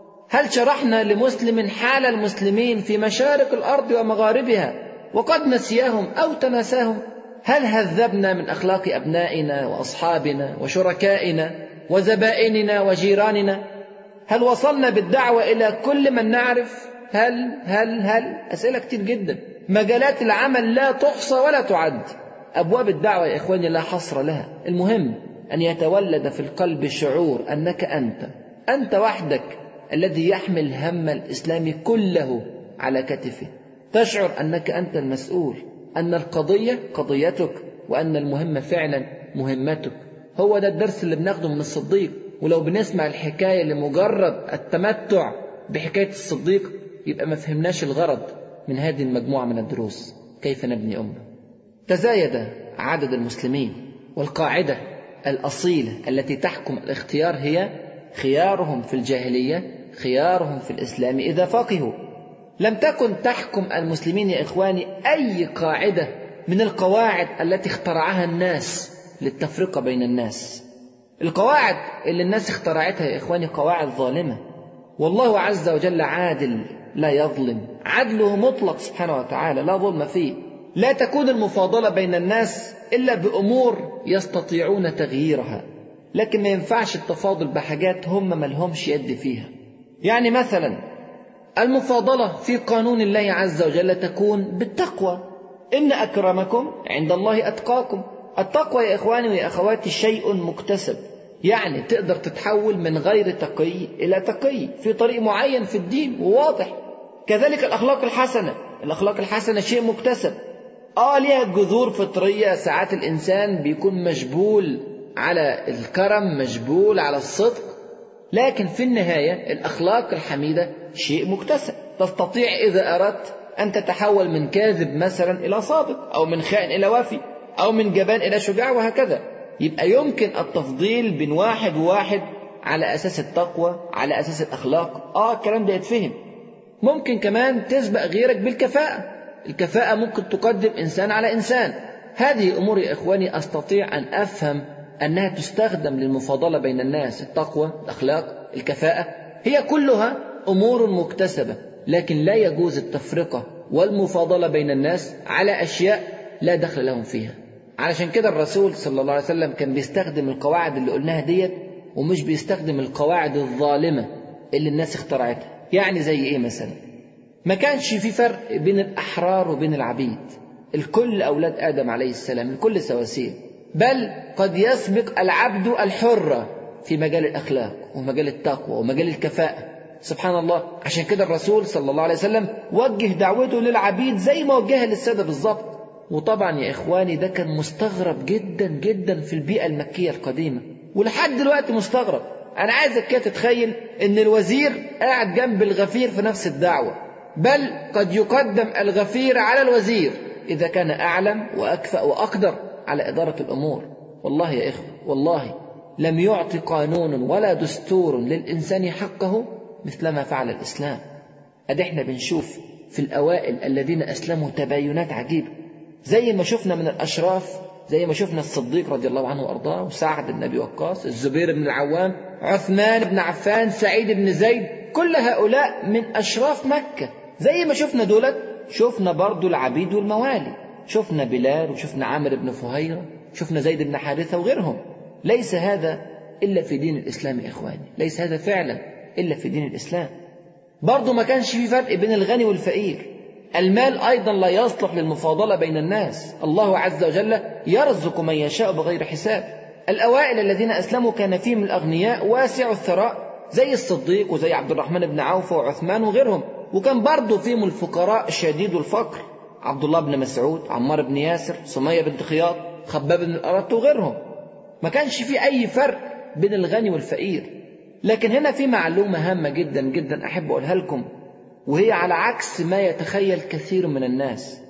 هل شرحنا لمسلم حال المسلمين في مشارق الأرض ومغاربها وقد نسيهم أو تناساهم هل هذبنا من أخلاق أبنائنا وأصحابنا وشركائنا وزبائننا وجيراننا هل وصلنا بالدعوة إلى كل من نعرف هل هل هل أسئلة كتير جدا مجالات العمل لا تحصى ولا تعد أبواب الدعوة يا إخواني لا حصر لها المهم أن يتولد في القلب شعور أنك أنت أنت وحدك الذي يحمل هم الإسلام كله على كتفه تشعر أنك أنت المسؤول أن القضية قضيتك وأن المهمة فعلا مهمتك هو ده الدرس اللي بناخده من الصديق ولو بنسمع الحكاية لمجرد التمتع بحكاية الصديق يبقى ما فهمناش الغرض من هذه المجموعة من الدروس كيف نبني أمة تزايد عدد المسلمين والقاعدة الأصيلة التي تحكم الاختيار هي خيارهم في الجاهلية خيارهم في الإسلام إذا فقهوا لم تكن تحكم المسلمين يا إخواني أي قاعدة من القواعد التي اخترعها الناس للتفرقة بين الناس القواعد اللي الناس اخترعتها يا إخواني قواعد ظالمة والله عز وجل عادل لا يظلم عدله مطلق سبحانه وتعالى لا ظلم فيه لا تكون المفاضلة بين الناس إلا بأمور يستطيعون تغييرها لكن ما ينفعش التفاضل بحاجات هم ملهمش يد فيها يعني مثلا المفاضلة في قانون الله عز وجل تكون بالتقوى إن أكرمكم عند الله أتقاكم التقوى يا إخواني ويا أخواتي شيء مكتسب يعني تقدر تتحول من غير تقي إلى تقي في طريق معين في الدين وواضح كذلك الأخلاق الحسنة الأخلاق الحسنة شيء مكتسب آه ليها جذور فطرية ساعات الإنسان بيكون مجبول على الكرم مجبول على الصدق لكن في النهاية الأخلاق الحميدة شيء مكتسب تستطيع إذا أردت أن تتحول من كاذب مثلا إلى صادق أو من خائن إلى وافي أو من جبان إلى شجاع وهكذا يبقى يمكن التفضيل بين واحد وواحد على أساس التقوى على أساس الأخلاق آه الكلام ده يتفهم ممكن كمان تسبق غيرك بالكفاءة الكفاءة ممكن تقدم إنسان على إنسان هذه أمور يا إخواني أستطيع أن أفهم أنها تستخدم للمفاضلة بين الناس التقوى الأخلاق الكفاءة هي كلها أمور مكتسبة لكن لا يجوز التفرقة والمفاضلة بين الناس على أشياء لا دخل لهم فيها علشان كده الرسول صلى الله عليه وسلم كان بيستخدم القواعد اللي قلناها ديت ومش بيستخدم القواعد الظالمة اللي الناس اخترعتها يعني زي ايه مثلا ما كانش في فرق بين الأحرار وبين العبيد الكل أولاد آدم عليه السلام الكل سواسية بل قد يسبق العبد الحرة في مجال الأخلاق ومجال التقوى ومجال الكفاءة سبحان الله عشان كده الرسول صلى الله عليه وسلم وجه دعوته للعبيد زي ما وجهها للسادة بالظبط وطبعا يا إخواني ده كان مستغرب جدا جدا في البيئة المكية القديمة ولحد دلوقتي مستغرب أنا عايزك كده تتخيل إن الوزير قاعد جنب الغفير في نفس الدعوة بل قد يقدم الغفير على الوزير إذا كان أعلم وأكفأ وأقدر على إدارة الأمور والله يا إخوة والله لم يعطي قانون ولا دستور للإنسان حقه مثلما فعل الإسلام أدي احنا بنشوف في الأوائل الذين أسلموا تباينات عجيبة زي ما شفنا من الأشراف زي ما شفنا الصديق رضي الله عنه وأرضاه وسعد بن أبي وقاص الزبير بن العوام عثمان بن عفان سعيد بن زيد كل هؤلاء من أشراف مكة زي ما شفنا دولت شفنا برضو العبيد والموالي شفنا بلال وشفنا عامر بن فهيرة شفنا زيد بن حارثة وغيرهم ليس هذا إلا في دين الإسلام يا إخواني ليس هذا فعلا إلا في دين الإسلام برضو ما كانش في فرق بين الغني والفقير المال أيضا لا يصلح للمفاضلة بين الناس الله عز وجل يرزق من يشاء بغير حساب الأوائل الذين أسلموا كان فيهم الأغنياء واسع الثراء زي الصديق وزي عبد الرحمن بن عوف وعثمان وغيرهم وكان برضه فيهم الفقراء شديد الفقر عبد الله بن مسعود عمار بن ياسر سمية بنت خياط خباب بن الأرط وغيرهم ما كانش في أي فرق بين الغني والفقير لكن هنا في معلومة هامة جدا جدا أحب أقولها لكم وهي على عكس ما يتخيل كثير من الناس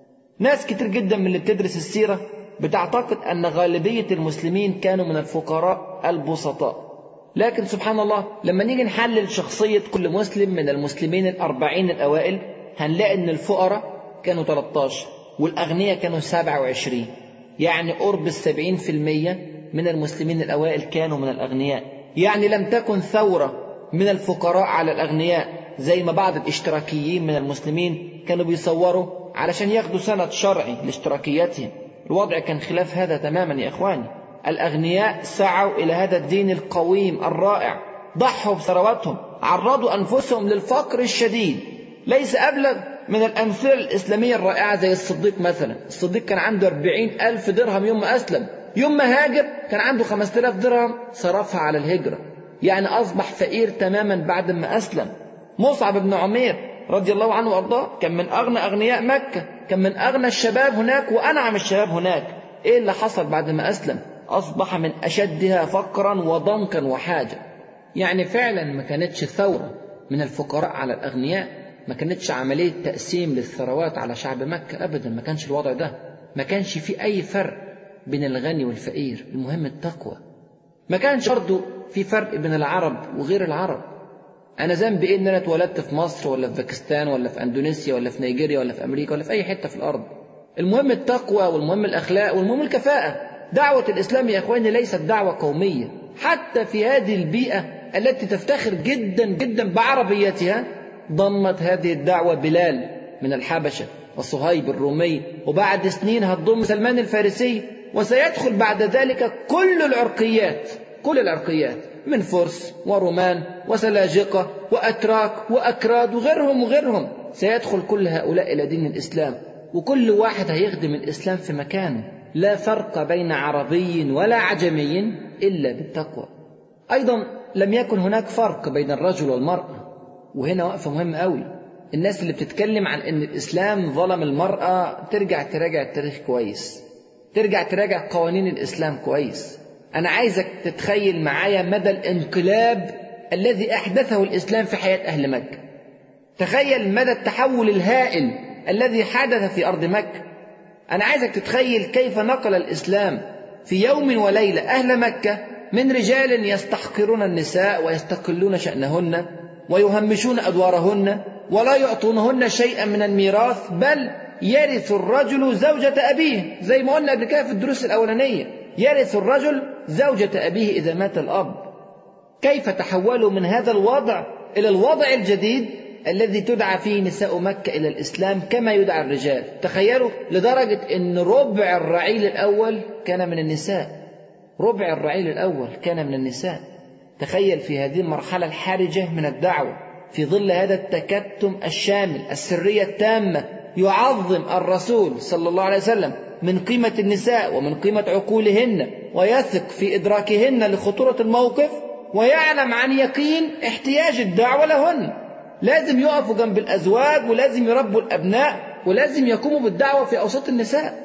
ناس كتير جدا من اللي بتدرس السيرة بتعتقد أن غالبية المسلمين كانوا من الفقراء البسطاء لكن سبحان الله لما نيجي نحلل شخصية كل مسلم من المسلمين الأربعين الأوائل هنلاقي أن الفقراء كانوا 13 والأغنياء كانوا 27 يعني قرب السبعين في المية من المسلمين الأوائل كانوا من الأغنياء يعني لم تكن ثورة من الفقراء على الأغنياء زي ما بعض الاشتراكيين من المسلمين كانوا بيصوروا علشان ياخدوا سند شرعي لاشتراكياتهم الوضع كان خلاف هذا تماما يا إخواني الأغنياء سعوا إلى هذا الدين القويم الرائع ضحوا بثرواتهم عرضوا أنفسهم للفقر الشديد ليس أبلغ من الأمثلة الإسلامية الرائعة زي الصديق مثلا الصديق كان عنده أربعين ألف درهم يوم ما أسلم يوم ما هاجر كان عنده خمسة آلاف درهم صرفها على الهجرة يعني أصبح فقير تماما بعد ما أسلم مصعب بن عمير رضي الله عنه وأرضاه كان من أغنى أغنياء مكة كان من أغنى الشباب هناك وأنعم الشباب هناك إيه اللي حصل بعد ما أسلم أصبح من أشدها فقرا وضنكا وحاجة يعني فعلا ما كانتش ثورة من الفقراء على الأغنياء ما كانتش عملية تقسيم للثروات على شعب مكة أبدا ما كانش الوضع ده ما كانش في أي فرق بين الغني والفقير المهم التقوى ما كانش برضه في فرق بين العرب وغير العرب أنا ذنبي إيه إن أنا اتولدت في مصر ولا في باكستان ولا في أندونيسيا ولا في نيجيريا ولا في أمريكا ولا في أي حتة في الأرض المهم التقوى والمهم الأخلاق والمهم الكفاءة دعوة الإسلام يا إخواني ليست دعوة قومية حتى في هذه البيئة التي تفتخر جدا جدا بعربيتها ضمت هذه الدعوة بلال من الحبشة وصهيب الرومي وبعد سنين هتضم سلمان الفارسي وسيدخل بعد ذلك كل العرقيات كل العرقيات من فرس ورومان وسلاجقة وأتراك وأكراد وغيرهم وغيرهم سيدخل كل هؤلاء إلى دين الإسلام وكل واحد هيخدم الإسلام في مكانه لا فرق بين عربي ولا عجمي إلا بالتقوى أيضا لم يكن هناك فرق بين الرجل والمرأة وهنا وقفة مهمة قوي الناس اللي بتتكلم عن ان الاسلام ظلم المرأة ترجع تراجع التاريخ كويس ترجع تراجع قوانين الاسلام كويس انا عايزك تتخيل معايا مدى الانقلاب الذي احدثه الاسلام في حياة اهل مكة تخيل مدى التحول الهائل الذي حدث في ارض مكة انا عايزك تتخيل كيف نقل الاسلام في يوم وليلة اهل مكة من رجال يستحقرون النساء ويستقلون شأنهن ويهمشون أدوارهن ولا يعطونهن شيئا من الميراث بل يرث الرجل زوجة أبيه زي ما قلنا قبل كده في الدروس الأولانية يرث الرجل زوجة أبيه إذا مات الأب كيف تحولوا من هذا الوضع إلى الوضع الجديد الذي تدعى فيه نساء مكة إلى الإسلام كما يدعى الرجال تخيلوا لدرجة أن ربع الرعيل الأول كان من النساء ربع الرعيل الأول كان من النساء تخيل في هذه المرحلة الحرجة من الدعوة في ظل هذا التكتم الشامل السرية التامة يعظم الرسول صلى الله عليه وسلم من قيمة النساء ومن قيمة عقولهن ويثق في إدراكهن لخطورة الموقف ويعلم عن يقين احتياج الدعوة لهن لازم يقفوا جنب الأزواج ولازم يربوا الأبناء ولازم يقوموا بالدعوة في أوساط النساء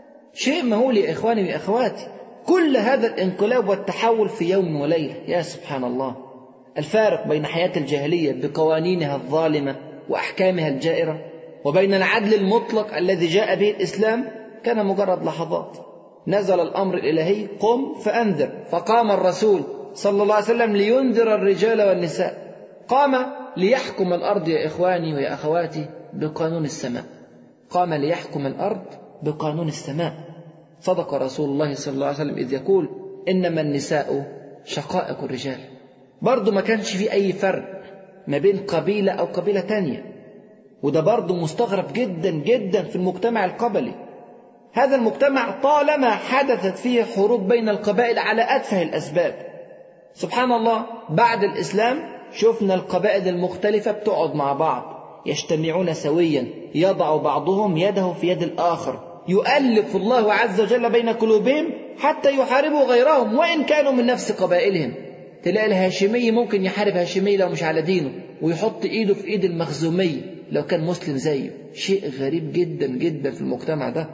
شيء مهول يا إخواني وأخواتي كل هذا الانقلاب والتحول في يوم وليلة يا سبحان الله الفارق بين حياة الجاهلية بقوانينها الظالمة وأحكامها الجائرة وبين العدل المطلق الذي جاء به الإسلام كان مجرد لحظات نزل الأمر الإلهي قم فأنذر فقام الرسول صلى الله عليه وسلم لينذر الرجال والنساء قام ليحكم الأرض يا إخواني ويا أخواتي بقانون السماء قام ليحكم الأرض بقانون السماء صدق رسول الله صلى الله عليه وسلم إذ يقول إنما النساء شقائق الرجال برضه ما كانش في أي فرق ما بين قبيلة أو قبيلة تانية وده برضه مستغرب جدا جدا في المجتمع القبلي هذا المجتمع طالما حدثت فيه حروب بين القبائل على أتفه الأسباب سبحان الله بعد الإسلام شفنا القبائل المختلفة بتقعد مع بعض يجتمعون سويا يضع بعضهم يده في يد الآخر يؤلف الله عز وجل بين قلوبهم حتى يحاربوا غيرهم وإن كانوا من نفس قبائلهم تلاقي الهاشمي ممكن يحارب هاشمي لو مش على دينه ويحط ايده في ايد المخزومي لو كان مسلم زيه شيء غريب جدا جدا في المجتمع ده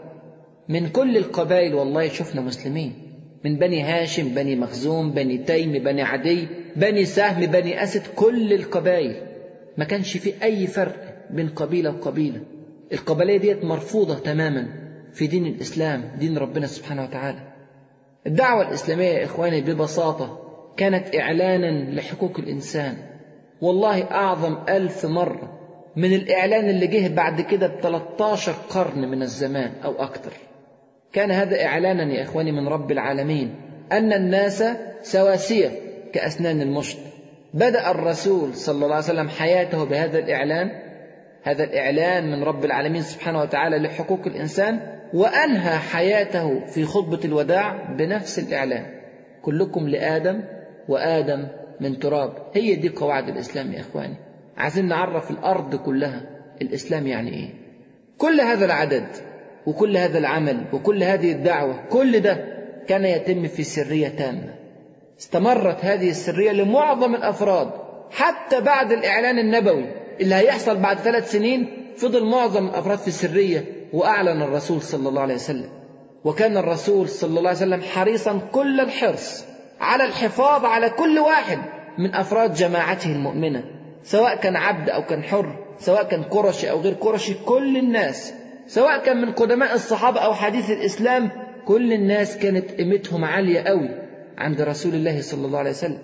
من كل القبائل والله شفنا مسلمين من بني هاشم بني مخزوم بني تيم بني عدي بني سهم بني أسد كل القبائل ما كانش في أي فرق بين قبيلة وقبيلة القبلية ديت مرفوضة تماما في دين الإسلام دين ربنا سبحانه وتعالى الدعوة الإسلامية يا إخواني ببساطة كانت إعلانا لحقوق الإنسان والله أعظم ألف مرة من الإعلان اللي جه بعد كده ب 13 قرن من الزمان أو أكثر كان هذا إعلانا يا إخواني من رب العالمين أن الناس سواسية كأسنان المشط بدأ الرسول صلى الله عليه وسلم حياته بهذا الإعلان هذا الإعلان من رب العالمين سبحانه وتعالى لحقوق الإنسان وأنهى حياته في خطبة الوداع بنفس الإعلان كلكم لآدم وآدم من تراب هي دي قواعد الإسلام يا إخواني عايزين نعرف الأرض كلها الإسلام يعني إيه كل هذا العدد وكل هذا العمل وكل هذه الدعوة كل ده كان يتم في سرية تامة استمرت هذه السرية لمعظم الأفراد حتى بعد الإعلان النبوي اللي هيحصل بعد ثلاث سنين فضل معظم الأفراد في السرية وأعلن الرسول صلى الله عليه وسلم وكان الرسول صلى الله عليه وسلم حريصا كل الحرص على الحفاظ على كل واحد من أفراد جماعته المؤمنة سواء كان عبد أو كان حر سواء كان قرشي أو غير قرشي كل الناس سواء كان من قدماء الصحابة أو حديث الإسلام كل الناس كانت قيمتهم عالية قوي عند رسول الله صلى الله عليه وسلم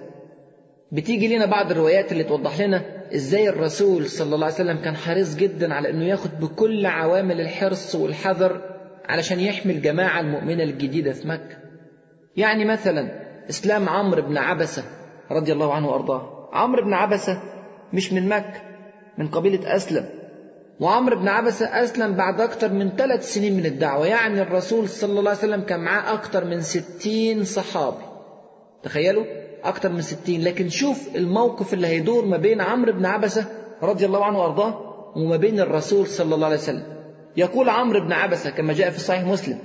بتيجي لنا بعض الروايات اللي توضح لنا ازاي الرسول صلى الله عليه وسلم كان حريص جدا على انه ياخد بكل عوامل الحرص والحذر علشان يحمي الجماعة المؤمنة الجديدة في مكة يعني مثلا إسلام عمرو بن عبسة رضي الله عنه وأرضاه عمرو بن عبسة مش من مكة من قبيلة أسلم وعمرو بن عبسة أسلم بعد أكثر من ثلاث سنين من الدعوة يعني الرسول صلى الله عليه وسلم كان معاه أكثر من ستين صحابي تخيلوا أكثر من ستين لكن شوف الموقف اللي هيدور ما بين عمرو بن عبسة رضي الله عنه وأرضاه وما بين الرسول صلى الله عليه وسلم يقول عمرو بن عبسة كما جاء في صحيح مسلم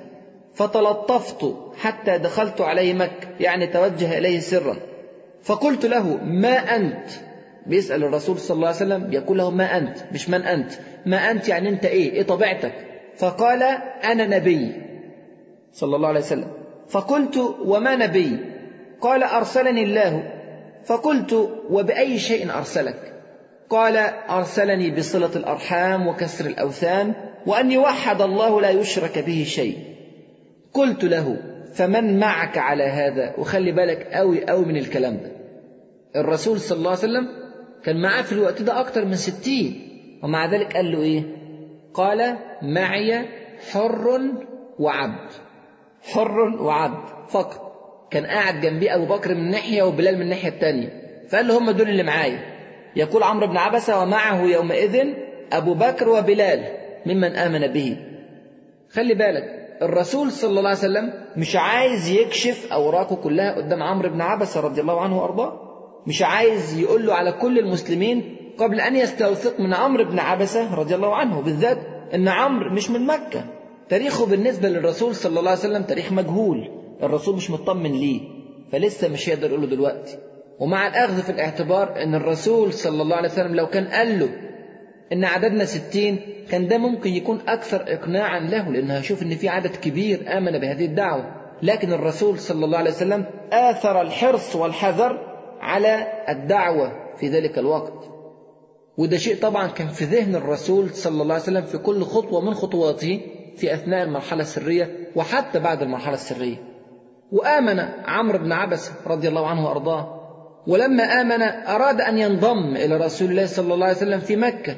فتلطفت حتى دخلت عليه مكة يعني توجه إليه سرا فقلت له ما أنت بيسأل الرسول صلى الله عليه وسلم يقول له ما أنت مش من أنت ما أنت يعني أنت إيه إيه طبيعتك فقال أنا نبي صلى الله عليه وسلم فقلت وما نبي قال أرسلني الله فقلت وبأي شيء أرسلك قال أرسلني بصلة الأرحام وكسر الأوثان وأن يوحد الله لا يشرك به شيء قلت له فمن معك على هذا وخلي بالك قوي قوي من الكلام ده الرسول صلى الله عليه وسلم كان معاه في الوقت ده أكتر من ستين ومع ذلك قال له إيه قال معي حر وعبد حر وعبد فقط كان قاعد جنبيه أبو بكر من ناحية وبلال من الناحية التانية فقال له هم دول اللي معايا يقول عمرو بن عبسة ومعه يومئذ أبو بكر وبلال ممن آمن به خلي بالك الرسول صلى الله عليه وسلم مش عايز يكشف أوراقه كلها قدام عمرو بن عبسة رضي الله عنه وأرضاه مش عايز يقول له على كل المسلمين قبل أن يستوثق من عمرو بن عبسة رضي الله عنه بالذات أن عمرو مش من مكة تاريخه بالنسبة للرسول صلى الله عليه وسلم تاريخ مجهول الرسول مش مطمن ليه فلسه مش هيقدر يقول له دلوقتي ومع الأخذ في الاعتبار أن الرسول صلى الله عليه وسلم لو كان قال له إن عددنا ستين كان ده ممكن يكون أكثر إقناعا له لأنه هيشوف إن في عدد كبير آمن بهذه الدعوة لكن الرسول صلى الله عليه وسلم آثر الحرص والحذر على الدعوة في ذلك الوقت وده شيء طبعا كان في ذهن الرسول صلى الله عليه وسلم في كل خطوة من خطواته في أثناء المرحلة السرية وحتى بعد المرحلة السرية وآمن عمرو بن عبس رضي الله عنه وأرضاه ولما آمن أراد أن ينضم إلى رسول الله صلى الله عليه وسلم في مكة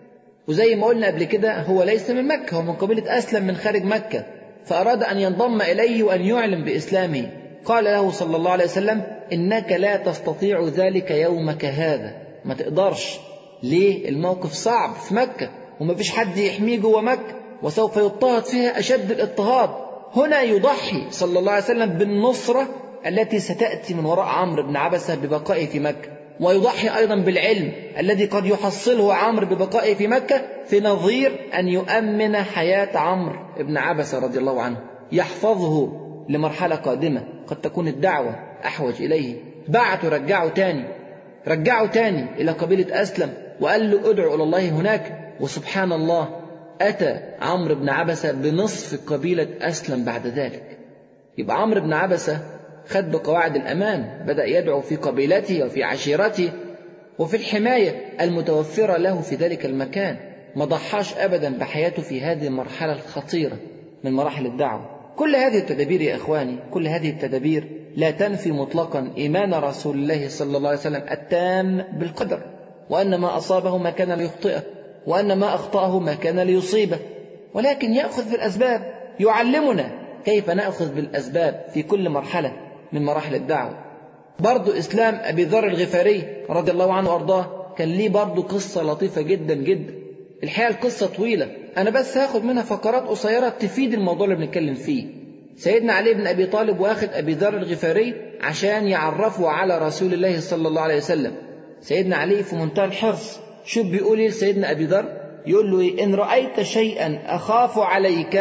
وزي ما قلنا قبل كده هو ليس من مكة هو من قبيلة أسلم من خارج مكة فأراد أن ينضم إليه وأن يعلن بإسلامه قال له صلى الله عليه وسلم إنك لا تستطيع ذلك يومك هذا ما تقدرش ليه الموقف صعب في مكة وما فيش حد يحميه جوه مكة وسوف يضطهد فيها أشد الاضطهاد هنا يضحي صلى الله عليه وسلم بالنصرة التي ستأتي من وراء عمرو بن عبسة ببقائه في مكة ويضحي أيضا بالعلم الذي قد يحصله عمرو ببقائه في مكة في نظير أن يؤمن حياة عمرو بن عبسة رضي الله عنه يحفظه لمرحلة قادمة قد تكون الدعوة أحوج إليه بعته رجعه تاني رجعه تاني إلى قبيلة أسلم وقال له ادعو إلى الله هناك وسبحان الله أتى عمرو بن عبسة بنصف قبيلة أسلم بعد ذلك يبقى عمرو بن عبسة خد بقواعد الأمان بدأ يدعو في قبيلته وفي عشيرته وفي الحماية المتوفرة له في ذلك المكان ما ضحاش أبدا بحياته في هذه المرحلة الخطيرة من مراحل الدعوة كل هذه التدابير يا إخواني كل هذه التدابير لا تنفي مطلقا إيمان رسول الله صلى الله عليه وسلم التام بالقدر وأن ما أصابه ما كان ليخطئه وأن ما أخطأه ما كان ليصيبه ولكن يأخذ بالأسباب يعلمنا كيف نأخذ بالأسباب في كل مرحلة من مراحل الدعوة برضو إسلام أبي ذر الغفاري رضي الله عنه وأرضاه كان ليه برضو قصة لطيفة جدا جدا الحقيقة القصة طويلة أنا بس هاخد منها فقرات قصيرة تفيد الموضوع اللي بنتكلم فيه سيدنا علي بن أبي طالب واخد أبي ذر الغفاري عشان يعرفه على رسول الله صلى الله عليه وسلم سيدنا علي في منتهى الحرص شوف بيقول ايه لسيدنا أبي ذر يقول له إيه إن رأيت شيئا أخاف عليك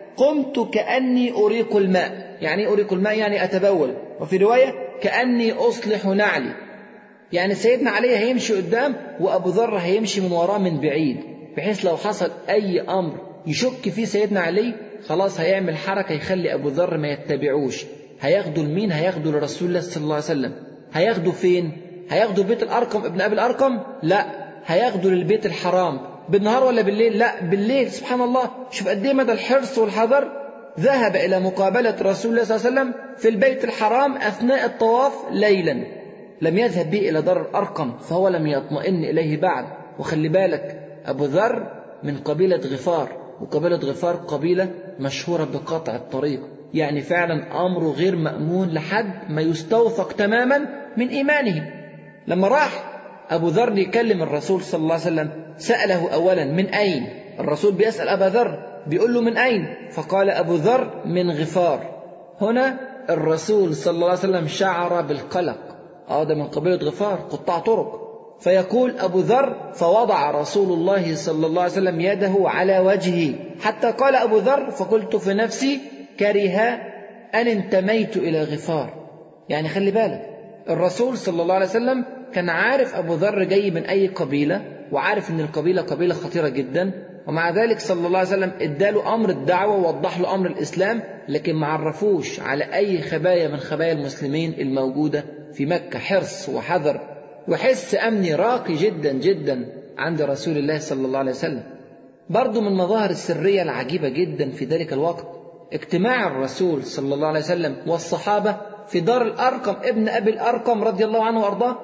قمت كأني أريق الماء يعني أريق الماء يعني أتبول وفي رواية كأني أصلح نعلي يعني سيدنا علي هيمشي قدام وأبو ذر هيمشي من وراه من بعيد بحيث لو حصل أي أمر يشك فيه سيدنا علي خلاص هيعمل حركة يخلي أبو ذر ما يتبعوش هياخدوا لمين هياخدوا لرسول الله صلى الله عليه وسلم هياخدوا فين هياخدوا بيت الأرقم ابن أبي الأرقم لا هياخدوا للبيت الحرام بالنهار ولا بالليل لا بالليل سبحان الله شوف قد ايه مدى الحرص والحذر ذهب إلى مقابلة رسول الله صلى الله عليه وسلم في البيت الحرام أثناء الطواف ليلا لم يذهب به إلى دار الأرقم فهو لم يطمئن إليه بعد وخلي بالك أبو ذر من قبيلة غفار وقبيلة غفار قبيلة مشهورة بقطع الطريق يعني فعلا أمره غير مأمون لحد ما يستوثق تماما من إيمانه لما راح أبو ذر يكلم الرسول صلى الله عليه وسلم سأله أولا من أين الرسول بيسأل أبا ذر بيقول له من أين فقال أبو ذر من غفار هنا الرسول صلى الله عليه وسلم شعر بالقلق اه ده من قبيلة غفار قطاع طرق فيقول أبو ذر فوضع رسول الله صلى الله عليه وسلم يده على وجهه حتى قال أبو ذر فقلت في نفسي كره أن انتميت إلى غفار يعني خلي بالك الرسول صلى الله عليه وسلم كان عارف أبو ذر جاي من أي قبيلة وعارف أن القبيلة قبيلة خطيرة جدا ومع ذلك صلى الله عليه وسلم اداله أمر الدعوة ووضح له أمر الإسلام لكن ما عرفوش على أي خبايا من خبايا المسلمين الموجودة في مكة حرص وحذر وحس أمني راقي جدا جدا عند رسول الله صلى الله عليه وسلم برضو من مظاهر السرية العجيبة جدا في ذلك الوقت اجتماع الرسول صلى الله عليه وسلم والصحابة في دار الأرقم ابن أبي الأرقم رضي الله عنه وأرضاه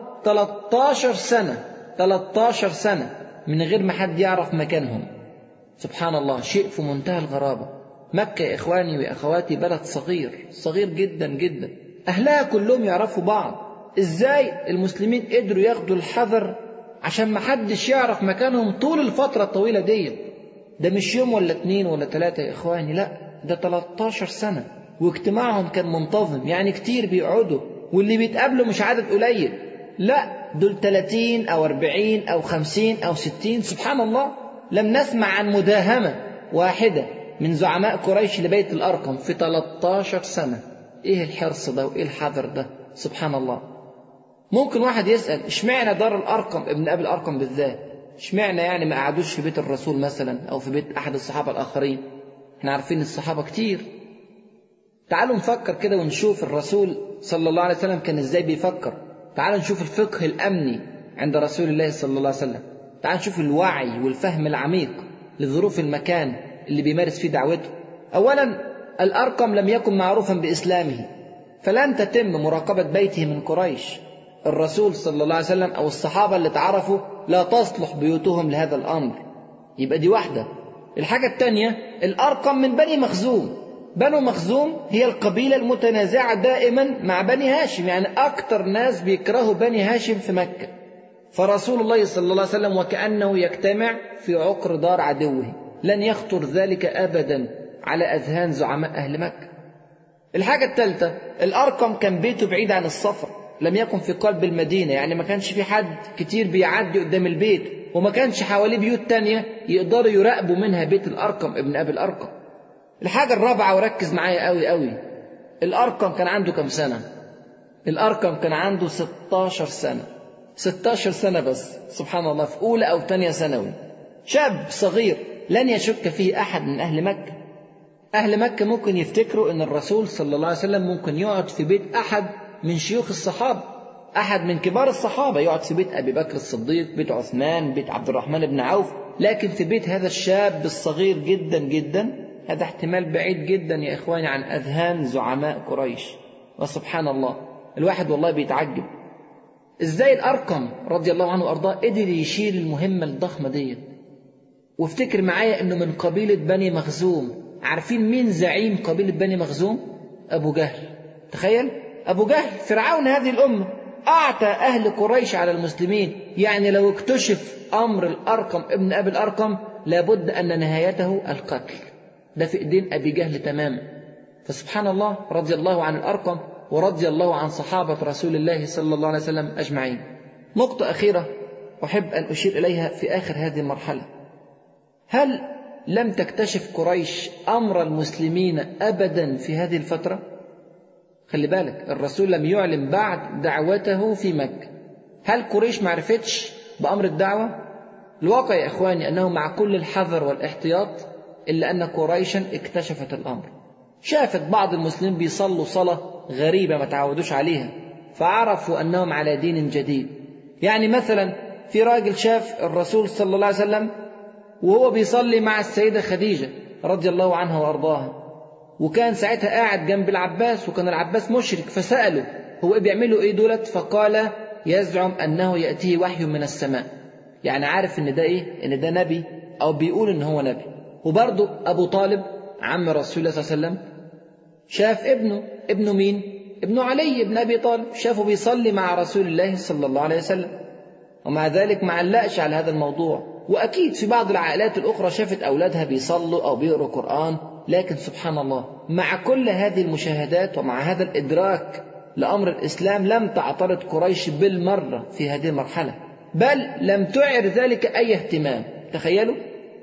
13 سنة 13 سنة من غير ما حد يعرف مكانهم سبحان الله شيء في منتهى الغرابة مكة يا إخواني وأخواتي بلد صغير صغير جدا جدا أهلها كلهم يعرفوا بعض إزاي المسلمين قدروا ياخدوا الحذر عشان ما حدش يعرف مكانهم طول الفترة الطويلة دي ده مش يوم ولا اتنين ولا تلاتة يا إخواني لا ده 13 سنة واجتماعهم كان منتظم يعني كتير بيقعدوا واللي بيتقابلوا مش عدد قليل لا دول 30 أو 40 أو 50 أو 60 سبحان الله لم نسمع عن مداهمة واحدة من زعماء قريش لبيت الأرقم في 13 سنة إيه الحرص ده وإيه الحذر ده سبحان الله ممكن واحد يسأل اشمعنى دار الأرقم ابن أبي الأرقم بالذات اشمعنى يعني ما قعدوش في بيت الرسول مثلا أو في بيت أحد الصحابة الآخرين احنا عارفين الصحابة كتير تعالوا نفكر كده ونشوف الرسول صلى الله عليه وسلم كان ازاي بيفكر تعالوا نشوف الفقه الأمني عند رسول الله صلى الله عليه وسلم تعالوا نشوف الوعي والفهم العميق لظروف المكان اللي بيمارس فيه دعوته أولا الأرقم لم يكن معروفا بإسلامه فلن تتم مراقبة بيته من قريش الرسول صلى الله عليه وسلم أو الصحابة اللي تعرفوا لا تصلح بيوتهم لهذا الأمر يبقى دي واحدة الحاجة الثانية الأرقم من بني مخزوم بنو مخزوم هي القبيلة المتنازعة دائما مع بني هاشم يعني أكثر ناس بيكرهوا بني هاشم في مكة فرسول الله صلى الله عليه وسلم وكأنه يجتمع في عقر دار عدوه لن يخطر ذلك أبدا على أذهان زعماء أهل مكة الحاجة الثالثة الأرقم كان بيته بعيد عن السفر لم يكن في قلب المدينة يعني ما كانش في حد كتير بيعدي قدام البيت وما كانش حواليه بيوت تانية يقدروا يراقبوا منها بيت الأرقم ابن أبي الأرقم الحاجة الرابعة وركز معايا قوي قوي الأرقم كان عنده كم سنة الأرقم كان عنده 16 سنة 16 سنة بس سبحان الله في أولى أو ثانية ثانوي شاب صغير لن يشك فيه أحد من أهل مكة أهل مكة ممكن يفتكروا أن الرسول صلى الله عليه وسلم ممكن يقعد في بيت أحد من شيوخ الصحابة أحد من كبار الصحابة يقعد في بيت أبي بكر الصديق بيت عثمان بيت عبد الرحمن بن عوف لكن في بيت هذا الشاب الصغير جدا جدا هذا احتمال بعيد جدا يا إخواني عن أذهان زعماء قريش وسبحان الله الواحد والله بيتعجب ازاي الأرقم رضي الله عنه وأرضاه قدر يشيل المهمة الضخمة ديت وافتكر معايا انه من قبيلة بني مخزوم عارفين مين زعيم قبيلة بني مخزوم أبو جهل تخيل أبو جهل فرعون هذه الأمة أعتى أهل قريش على المسلمين يعني لو اكتشف أمر الأرقم ابن أبي الأرقم لابد أن نهايته القتل ده في إيدين أبي جهل تماما فسبحان الله رضي الله عن الأرقم ورضي الله عن صحابة رسول الله صلى الله عليه وسلم أجمعين نقطة أخيرة أحب أن أشير إليها في آخر هذه المرحلة هل لم تكتشف قريش أمر المسلمين أبدا في هذه الفترة؟ خلي بالك الرسول لم يعلم بعد دعوته في مكة هل قريش ما عرفتش بأمر الدعوة؟ الواقع يا إخواني أنه مع كل الحذر والاحتياط إلا أن قريشا اكتشفت الأمر شافت بعض المسلمين بيصلوا صلاة غريبة ما تعودوش عليها فعرفوا أنهم على دين جديد يعني مثلا في راجل شاف الرسول صلى الله عليه وسلم وهو بيصلي مع السيدة خديجة رضي الله عنها وأرضاها وكان ساعتها قاعد جنب العباس وكان العباس مشرك فسأله هو إيه بيعملوا إيه دولت فقال يزعم أنه يأتيه وحي من السماء يعني عارف إن ده إيه إن ده نبي أو بيقول إن هو نبي وبرضه أبو طالب عم رسول الله صلى الله عليه وسلم شاف ابنه ابنه مين ابن علي بن أبي طالب شافه بيصلي مع رسول الله صلى الله عليه وسلم ومع ذلك ما علقش على هذا الموضوع وأكيد في بعض العائلات الأخرى شافت أولادها بيصلوا أو بيقروا قرآن لكن سبحان الله مع كل هذه المشاهدات ومع هذا الإدراك لأمر الإسلام لم تعترض قريش بالمرة في هذه المرحلة بل لم تعر ذلك أي اهتمام تخيلوا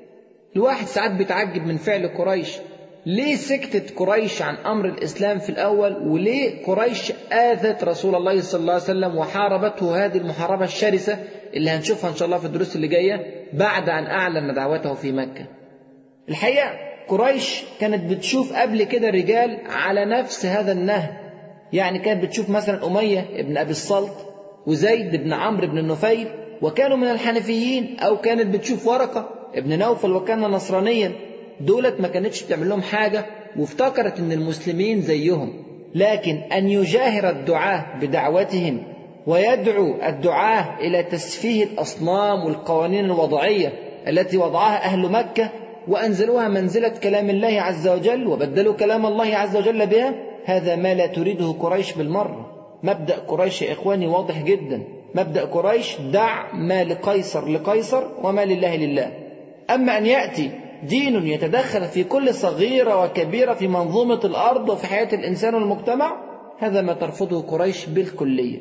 الواحد ساعات بيتعجب من فعل قريش ليه سكتت قريش عن أمر الإسلام في الأول وليه قريش آذت رسول الله صلى الله عليه وسلم وحاربته هذه المحاربة الشرسة اللي هنشوفها إن شاء الله في الدروس اللي جاية بعد أن أعلن دعوته في مكة الحقيقة قريش كانت بتشوف قبل كده رجال على نفس هذا النهج يعني كانت بتشوف مثلا أمية ابن أبي الصلت وزيد بن عمرو بن النفيل وكانوا من الحنفيين أو كانت بتشوف ورقة ابن نوفل وكان نصرانيا دولت ما كانتش بتعمل لهم حاجة وافتكرت ان المسلمين زيهم لكن ان يجاهر الدعاة بدعوتهم ويدعو الدعاة الى تسفيه الاصنام والقوانين الوضعية التي وضعها اهل مكة وانزلوها منزلة كلام الله عز وجل وبدلوا كلام الله عز وجل بها هذا ما لا تريده قريش بالمرة مبدأ قريش يا إخواني واضح جدا مبدأ قريش دع ما لقيصر لقيصر وما لله لله أما أن يأتي دين يتدخل في كل صغيرة وكبيرة في منظومة الأرض وفي حياة الإنسان والمجتمع هذا ما ترفضه قريش بالكلية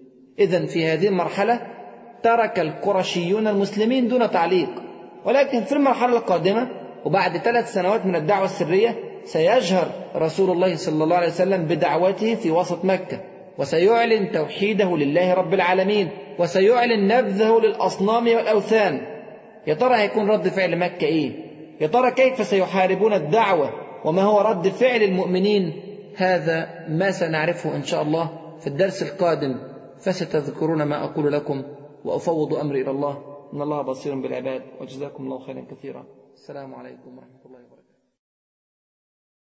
إذا في هذه المرحلة ترك القرشيون المسلمين دون تعليق ولكن في المرحلة القادمة وبعد ثلاث سنوات من الدعوة السرية سيجهر رسول الله صلى الله عليه وسلم بدعوته في وسط مكة وسيعلن توحيده لله رب العالمين وسيعلن نبذه للأصنام والأوثان يا ترى هيكون رد فعل مكة إيه يا ترى كيف سيحاربون الدعوة وما هو رد فعل المؤمنين هذا ما سنعرفه إن شاء الله في الدرس القادم فستذكرون ما أقول لكم وأفوض أمري إلى الله إن الله بصير بالعباد وجزاكم الله خيرا كثيرا السلام عليكم ورحمة الله وبركاته